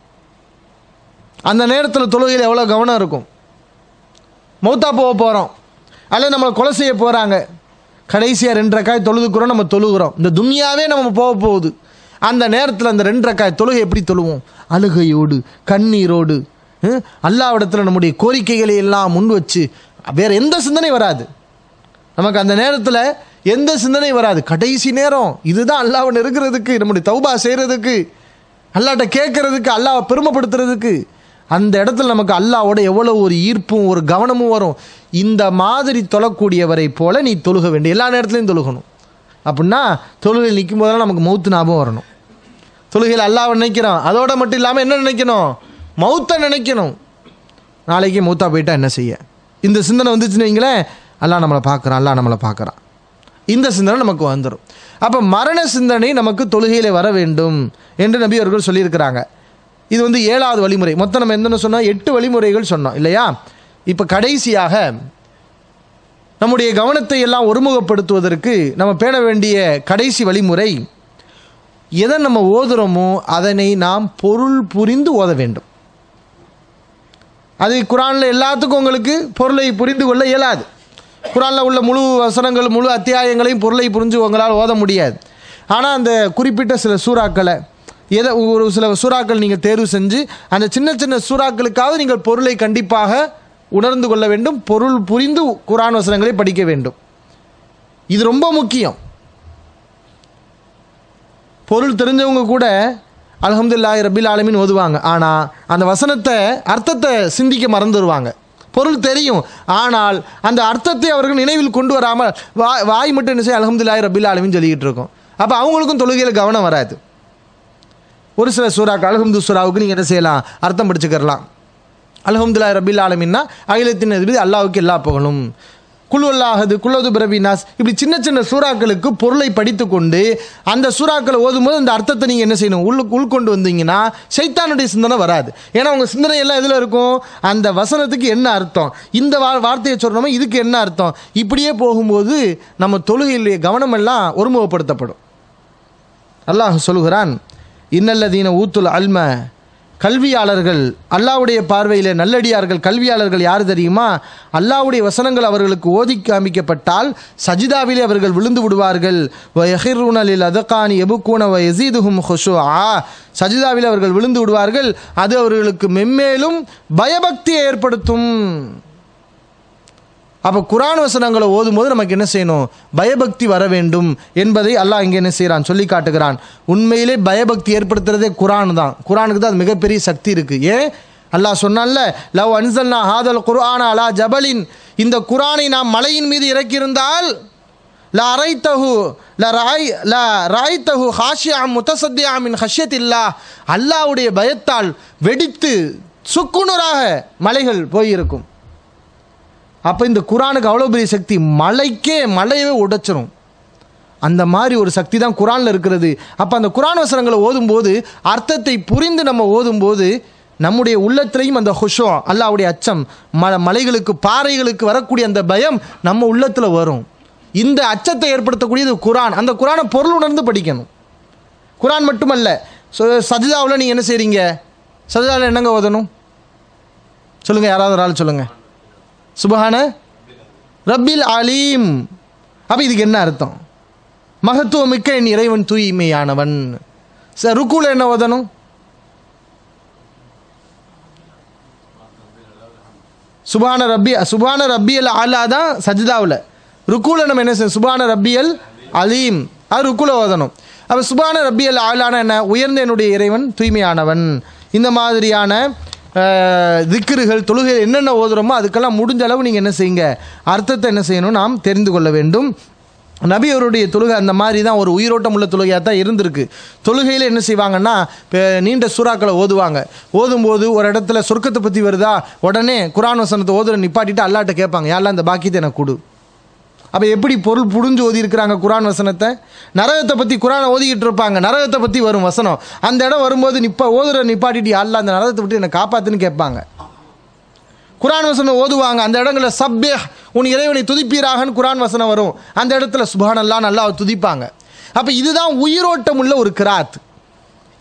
அந்த நேரத்தில் தொழுகையில் எவ்வளோ கவனம் இருக்கும் மௌத்தா போக போகிறோம் அல்லது நம்மளை கொலை செய்ய போகிறாங்க கடைசியாக ரெண்டு ரக்காய் தொழுதுக்குறோம் நம்ம தொழுகிறோம் இந்த துன்யாவே நம்ம போக போகுது அந்த நேரத்தில் அந்த ரெண்டு ரக்காய் தொழுகை எப்படி தொழுவோம் அழுகையோடு கண்ணீரோடு ஹம், அல்லாவிடத்தில் நம்முடைய கோரிக்கைகளை எல்லாம் முன் வச்சு வேறு எந்த சிந்தனை வராது நமக்கு அந்த நேரத்தில் எந்த சிந்தனை வராது கடைசி நேரம் இதுதான் அல்லாவை நெருக்கிறதுக்கு நம்முடைய தௌபா செய்கிறதுக்கு அல்லாட்ட கேட்கறதுக்கு அல்லாவை பெருமைப்படுத்துறதுக்கு அந்த இடத்துல நமக்கு அல்லாவோட எவ்வளோ ஒரு ஈர்ப்பும் ஒரு கவனமும் வரும் இந்த மாதிரி தொழக்கூடியவரை போல நீ தொழுக வேண்டிய எல்லா நேரத்துலையும் தொழுகணும் அப்படின்னா தொழுகையில் நிற்கும் போதெல்லாம் நமக்கு மௌத்து ஞாபகம் வரணும் தொழுகையில் அல்லாவை நினைக்கிறோம் அதோட மட்டும் இல்லாமல் என்ன நினைக்கணும் மௌத்தை நினைக்கணும் நாளைக்கு மூத்தா போயிட்டா என்ன செய்ய இந்த சிந்தனை வந்துச்சுன்னு வைங்களேன் அல்லாஹ் நம்மளை பார்க்குறான் அல்லாஹ் நம்மளை பார்க்குறான் இந்த சிந்தனை நமக்கு வந்துடும் அப்போ மரண சிந்தனை நமக்கு தொழுகையிலே வர வேண்டும் என்று நபி அவர்கள் சொல்லியிருக்கிறாங்க இது வந்து ஏழாவது வழிமுறை மொத்தம் நம்ம என்னென்ன சொன்னோம் எட்டு வழிமுறைகள் சொன்னோம் இல்லையா இப்போ கடைசியாக நம்முடைய கவனத்தை எல்லாம் ஒருமுகப்படுத்துவதற்கு நம்ம பேண வேண்டிய கடைசி வழிமுறை எதை நம்ம ஓதுறோமோ அதனை நாம் பொருள் புரிந்து ஓத வேண்டும் அது குரானில் எல்லாத்துக்கும் உங்களுக்கு பொருளை புரிந்து கொள்ள இயலாது குரானில் உள்ள முழு வசனங்கள் முழு அத்தியாயங்களையும் பொருளை புரிஞ்சு உங்களால் ஓத முடியாது ஆனால் அந்த குறிப்பிட்ட சில சூறாக்களை எதை ஒரு சில சூறாக்கள் நீங்கள் தேர்வு செஞ்சு அந்த சின்ன சின்ன சூறாக்களுக்காவது நீங்கள் பொருளை கண்டிப்பாக உணர்ந்து கொள்ள வேண்டும் பொருள் புரிந்து குரான் வசனங்களை படிக்க வேண்டும் இது ரொம்ப முக்கியம் பொருள் தெரிஞ்சவங்க கூட அல்ஹம்துலில்லாஹி ரபில் ஆலமின் ஓதுவாங்க ஆனால் அந்த வசனத்தை அர்த்தத்தை சிந்திக்க மறந்துடுவாங்க பொருள் தெரியும் ஆனால் அந்த அர்த்தத்தை அவர்கள் நினைவில் கொண்டு வராமல் வாய் வாய் மட்டும் என்ன செய்ய அல்ஹம்துலில்லாஹி ரபில் ஆலமின் சொல்லிக்கிட்டு இருக்கோம் அப்போ அவங்களுக்கும் தொழுகையில் கவனம் வராது ஒரு சில சூறாக்கு அல்ஹம்து சூறாவுக்கு நீங்கள் என்ன செய்யலாம் அர்த்தம் படிச்சுக்கிறலாம் அல்ஹம்துல்லாஹி ரபில் ஆலமின்னா அகிலத்தின் அதிபதி அல்லாவுக்கு எல்லா புகழும் குழு அல்லாஹது குல்லது பிரபினாஸ் இப்படி சின்ன சின்ன சூறாக்களுக்கு பொருளை படித்து கொண்டு அந்த சூறாக்களை ஓதும்போது அந்த அர்த்தத்தை நீங்கள் என்ன செய்யணும் உள்ள உள்கொண்டு வந்தீங்கன்னா சைத்தானுடைய சிந்தனை வராது ஏன்னா உங்கள் சிந்தனை எல்லாம் எதில் இருக்கும் அந்த வசனத்துக்கு என்ன அர்த்தம் இந்த வா வார்த்தையை சொல்கிறோமோ இதுக்கு என்ன அர்த்தம் இப்படியே போகும்போது நம்ம தொழுகையிலுடைய கவனமெல்லாம் ஒருமுகப்படுத்தப்படும் அல்லாஹ் சொல்கிறான் இன்னல்லதீன ஊத்துல் அல்ம கல்வியாளர்கள் அல்லாவுடைய பார்வையில் நல்லடியார்கள் கல்வியாளர்கள் யார் தெரியுமா அல்லாவுடைய வசனங்கள் அவர்களுக்கு ஓதி காமிக்கப்பட்டால் சஜிதாவிலே அவர்கள் விழுந்து விடுவார்கள் வயஹிருனலில் அதகானி எபுக்கூன வ எசீதுஹும் ஹொஷு ஆ சஜிதாவில் அவர்கள் விழுந்து விடுவார்கள் அது அவர்களுக்கு மென்மேலும் பயபக்தியை ஏற்படுத்தும் அப்போ குரான் வசனங்களை ஓதும்போது நமக்கு என்ன செய்யணும் பயபக்தி வர வேண்டும் என்பதை அல்லாஹ் இங்கே என்ன செய்கிறான் சொல்லி காட்டுகிறான் உண்மையிலே பயபக்தி ஏற்படுத்துறதே குரான் தான் குரானுக்கு தான் அது மிகப்பெரிய சக்தி இருக்கு ஏன் அல்லாஹ் சொன்னான்ல லவ் அன்சல்னா ஹாதல் குர்ஆன அலா ஜபலின் இந்த குரானை நாம் மலையின் மீது இறக்கியிருந்தால் ல அரைத்தஹு ல ராய் ல ராய்த்தஹு ஹாஷியா முத்தசத்தியா மின் ஹஷ்யத்தில்லா அல்லாவுடைய பயத்தால் வெடித்து சுக்குநூறாக மலைகள் போயிருக்கும் அப்போ இந்த குரானுக்கு அவ்வளோ பெரிய சக்தி மலைக்கே மலையவே உடைச்சிரும் அந்த மாதிரி ஒரு சக்தி தான் குரானில் இருக்கிறது அப்போ அந்த குரான் வசனங்களை ஓதும்போது அர்த்தத்தை புரிந்து நம்ம ஓதும்போது நம்முடைய உள்ளத்திலையும் அந்த ஹுஷோ அல்லாவுடைய அச்சம் ம மலைகளுக்கு பாறைகளுக்கு வரக்கூடிய அந்த பயம் நம்ம உள்ளத்தில் வரும் இந்த அச்சத்தை ஏற்படுத்தக்கூடியது குரான் அந்த குரானை பொருள் உணர்ந்து படிக்கணும் குரான் மட்டுமல்ல சஜிதாவில் நீங்கள் என்ன செய்கிறீங்க சஜிதாவில் என்னங்க ஓதணும் சொல்லுங்கள் யாராவது ஒரு ஆள் சொல்லுங்கள் சுபஹான ரப்பில் அலீம் அப்போ இதுக்கு என்ன அர்த்தம் மகத்துவமிக்க என் இறைவன் தூய்மையானவன் ச ருக்குல என்ன ஓதணும் சுபான ரப்பி சுபான ரப்பியல் ஆலா தான் சஜிதாவில் ருக்குல நம்ம என்ன செய்யணும் சுபான ரப்பியல் அலீம் அது ருக்குல ஓதணும் அப்போ சுபான ரப்பியல் ஆலான என்ன உயர்ந்த என்னுடைய இறைவன் தூய்மையானவன் இந்த மாதிரியான திக்கிறுகள் தொழுகை என்னென்ன ஓதுறோமோ அதுக்கெல்லாம் முடிஞ்ச அளவு நீங்கள் என்ன செய்யுங்க அர்த்தத்தை என்ன செய்யணும் நாம் தெரிந்து கொள்ள வேண்டும் நபி அவருடைய தொழுகை அந்த மாதிரி தான் ஒரு உயிரோட்டம் உள்ள தொழுகையாக தான் இருந்திருக்கு தொழுகையில் என்ன செய்வாங்கன்னா இப்போ நீண்ட சூறாக்களை ஓதுவாங்க ஓதும்போது ஒரு இடத்துல சொர்க்கத்தை பற்றி வருதா உடனே குரான் வசனத்தை ஓதுற நிப்பாட்டிட்டு அல்லாட்ட கேட்பாங்க யாரெல்லாம் இந்த பாக்கியத்தை எனக்கு கொடு அப்போ எப்படி பொருள் புடிஞ்சு ஓதி இருக்கிறாங்க குரான் வசனத்தை நரகத்தை பற்றி குரானை ஓதிக்கிட்டு இருப்பாங்க நரகத்தை பற்றி வரும் வசனம் அந்த இடம் வரும்போது நிப்பா ஓதுற நிப்பாட்டிட்டு அல்ல அந்த நரகத்தை விட்டு என்னை காப்பாத்துன்னு கேட்பாங்க குரான் வசனம் ஓதுவாங்க அந்த இடங்களில் சப்ய உன் இறைவனை துதிப்பீராகன்னு குரான் வசனம் வரும் அந்த இடத்துல சுபானல்லா நல்லா துதிப்பாங்க அப்போ இதுதான் உயிரோட்டம் உள்ள ஒரு கிராத்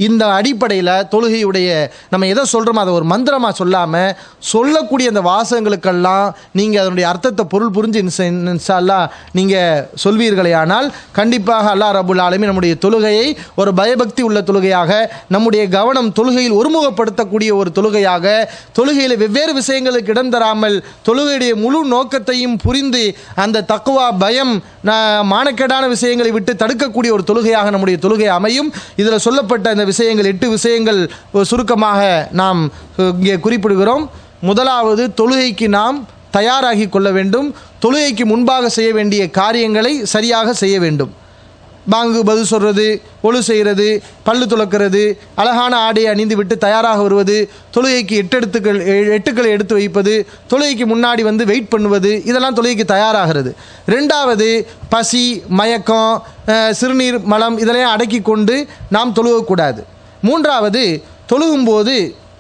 இந்த அடிப்படையில் தொழுகையுடைய நம்ம எதை சொல்கிறோமோ அதை ஒரு மந்திரமாக சொல்லாமல் சொல்லக்கூடிய அந்த வாசகங்களுக்கெல்லாம் நீங்கள் அதனுடைய அர்த்தத்தை பொருள் புரிஞ்சு இன்சா இன்ஷா அல்லாஹ் நீங்கள் சொல்வீர்களே ஆனால் கண்டிப்பாக அல்லாஹ் ரபுல் ஆலமீன் நம்முடைய தொழுகையை ஒரு பயபக்தி உள்ள தொழுகையாக நம்முடைய கவனம் தொழுகையில் ஒருமுகப்படுத்தக்கூடிய ஒரு தொழுகையாக தொழுகையில் வெவ்வேறு விஷயங்களுக்கு இடம் தராமல் தொழுகையுடைய முழு நோக்கத்தையும் புரிந்து அந்த தக்குவா பயம் ந- மானக்கேடான விஷயங்களை விட்டு தடுக்கக்கூடிய ஒரு தொழுகையாக நம்முடைய தொழுகை அமையும் இதில் சொல்லப்பட்ட இந்த விஷயங்கள் எட்டு விஷயங்கள் ஒரு சுருக்கமாக நாம் அஹ், இங்கே குறிப்பிடுகிறோம் முதலாவது தொழுகைக்கு நாம் தயாராகி கொள்ள வேண்டும் தொழுகைக்கு முன்பாக செய்ய வேண்டிய காரியங்களை சரியாக செய்ய வேண்டும் பாங்கு பதில் சொல்கிறது ஒழு செய்கிறது பல்லு துலக்கிறது அழகான ஆடையை அணிந்து விட்டு தயாராக வருவது தொழுகைக்கு எட்டெடுத்துக்கள் எ- எட்டுக்களை எடுத்து வைப்பது தொழுகைக்கு முன்னாடி வந்து வெயிட் பண்ணுவது இதெல்லாம் தொழுகைக்கு தயாராகிறது ரெண்டாவது பசி மயக்கம் அஹ், சிறுநீர் மலம் இதெல்லாம் அடக்கி கொண்டு நாம் தொழுகக்கூடாது மூன்றாவது தொழுகும்போது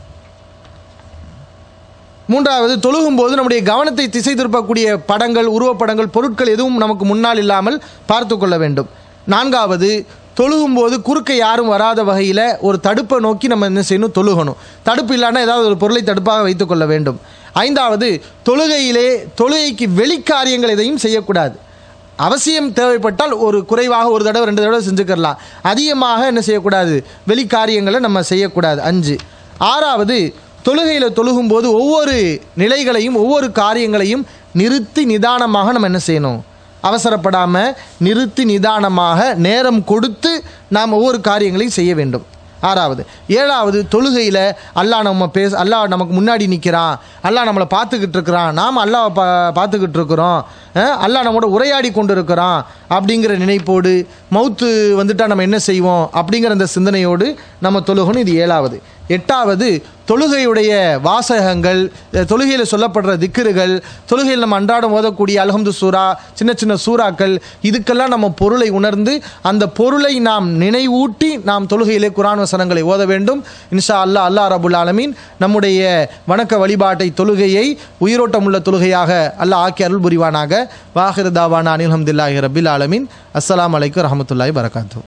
மூன்றாவது தொழுகும்போது நம்முடைய கவனத்தை திசை திருப்பக்கூடிய படங்கள் உருவப்படங்கள் பொருட்கள் எதுவும் நமக்கு முன்னால் இல்லாமல் பார்த்து கொள்ள வேண்டும் நான்காவது தொழுகும்போது குறுக்க யாரும் வராத வகையில் ஒரு தடுப்பை நோக்கி நம்ம என்ன செய்யணும் தொழுகணும் தடுப்பு இல்லாமல் ஏதாவது ஒரு பொருளை தடுப்பாக வைத்துக்கொள்ள வேண்டும் ஐந்தாவது தொழுகையிலே தொழுகைக்கு வெளிக்காரியங்கள் எதையும் செய்யக்கூடாது அவசியம் தேவைப்பட்டால் ஒரு குறைவாக ஒரு தடவை ரெண்டு தடவை செஞ்சுக்கலாம் அதிகமாக என்ன செய்யக்கூடாது வெளிக்காரியங்களை நம்ம செய்யக்கூடாது அஞ்சு ஆறாவது தொழுகையில் தொழுகும்போது ஒவ்வொரு நிலைகளையும் ஒவ்வொரு காரியங்களையும் நிறுத்தி நிதானமாக நம்ம என்ன செய்யணும் அவசரப்படாமல் நிறுத்தி நிதானமாக நேரம் கொடுத்து நாம் ஒவ்வொரு காரியங்களையும் செய்ய வேண்டும் ஆறாவது ஏழாவது தொழுகையில் அல்லாஹ் நம்ம பேச அல்லாஹ் நமக்கு முன்னாடி நிற்கிறான் அல்லாஹ் நம்மளை பார்த்துக்கிட்டு இருக்கிறான் நாம் அல்லாஹ் பா பார்த்துக்கிட்டு இருக்கிறோம் அஹ் அல்லாஹ் நம்மோட உரையாடி கொண்டு இருக்கிறான் அப்படிங்கிற நினைப்போடு மவுத்து வந்துட்டா நம்ம என்ன செய்வோம் அப்படிங்கிற அந்த சிந்தனையோடு நம்ம தொழுகணும் இது ஏழாவது எட்டாவது தொழுகையுடைய வாசகங்கள் அஹ் தொழுகையில் சொல்லப்படுற திக்கிறுகள் தொழுகையில் நம்ம அன்றாடம் ஓதக்கூடிய அல்ஹம்து சூரா சின்ன சின்ன சூறாக்கள் இதுக்கெல்லாம் நம்ம பொருளை உணர்ந்து அந்த பொருளை நாம் நினைவூட்டி நாம் தொழுகையிலே குரான் வசனங்களை ஓத வேண்டும் இன்ஷா அல்லாஹ் அல்லாஹ் ரபுல் ஆலமீன் நம்முடைய வணக்க வழிபாட்டை தொழுகையை உயிரோட்டம் உள்ள தொழுகையாக அல்லாஹ் ஆக்கி அருள் புரிவானாக வாஹிர் தாவானா அனில் அஹமதுல்லாஹி ரபில் ஆலமீன் அஸ்ஸலாமு அலைக்கும் ரஹமத்துல்லாஹி வரகாத்து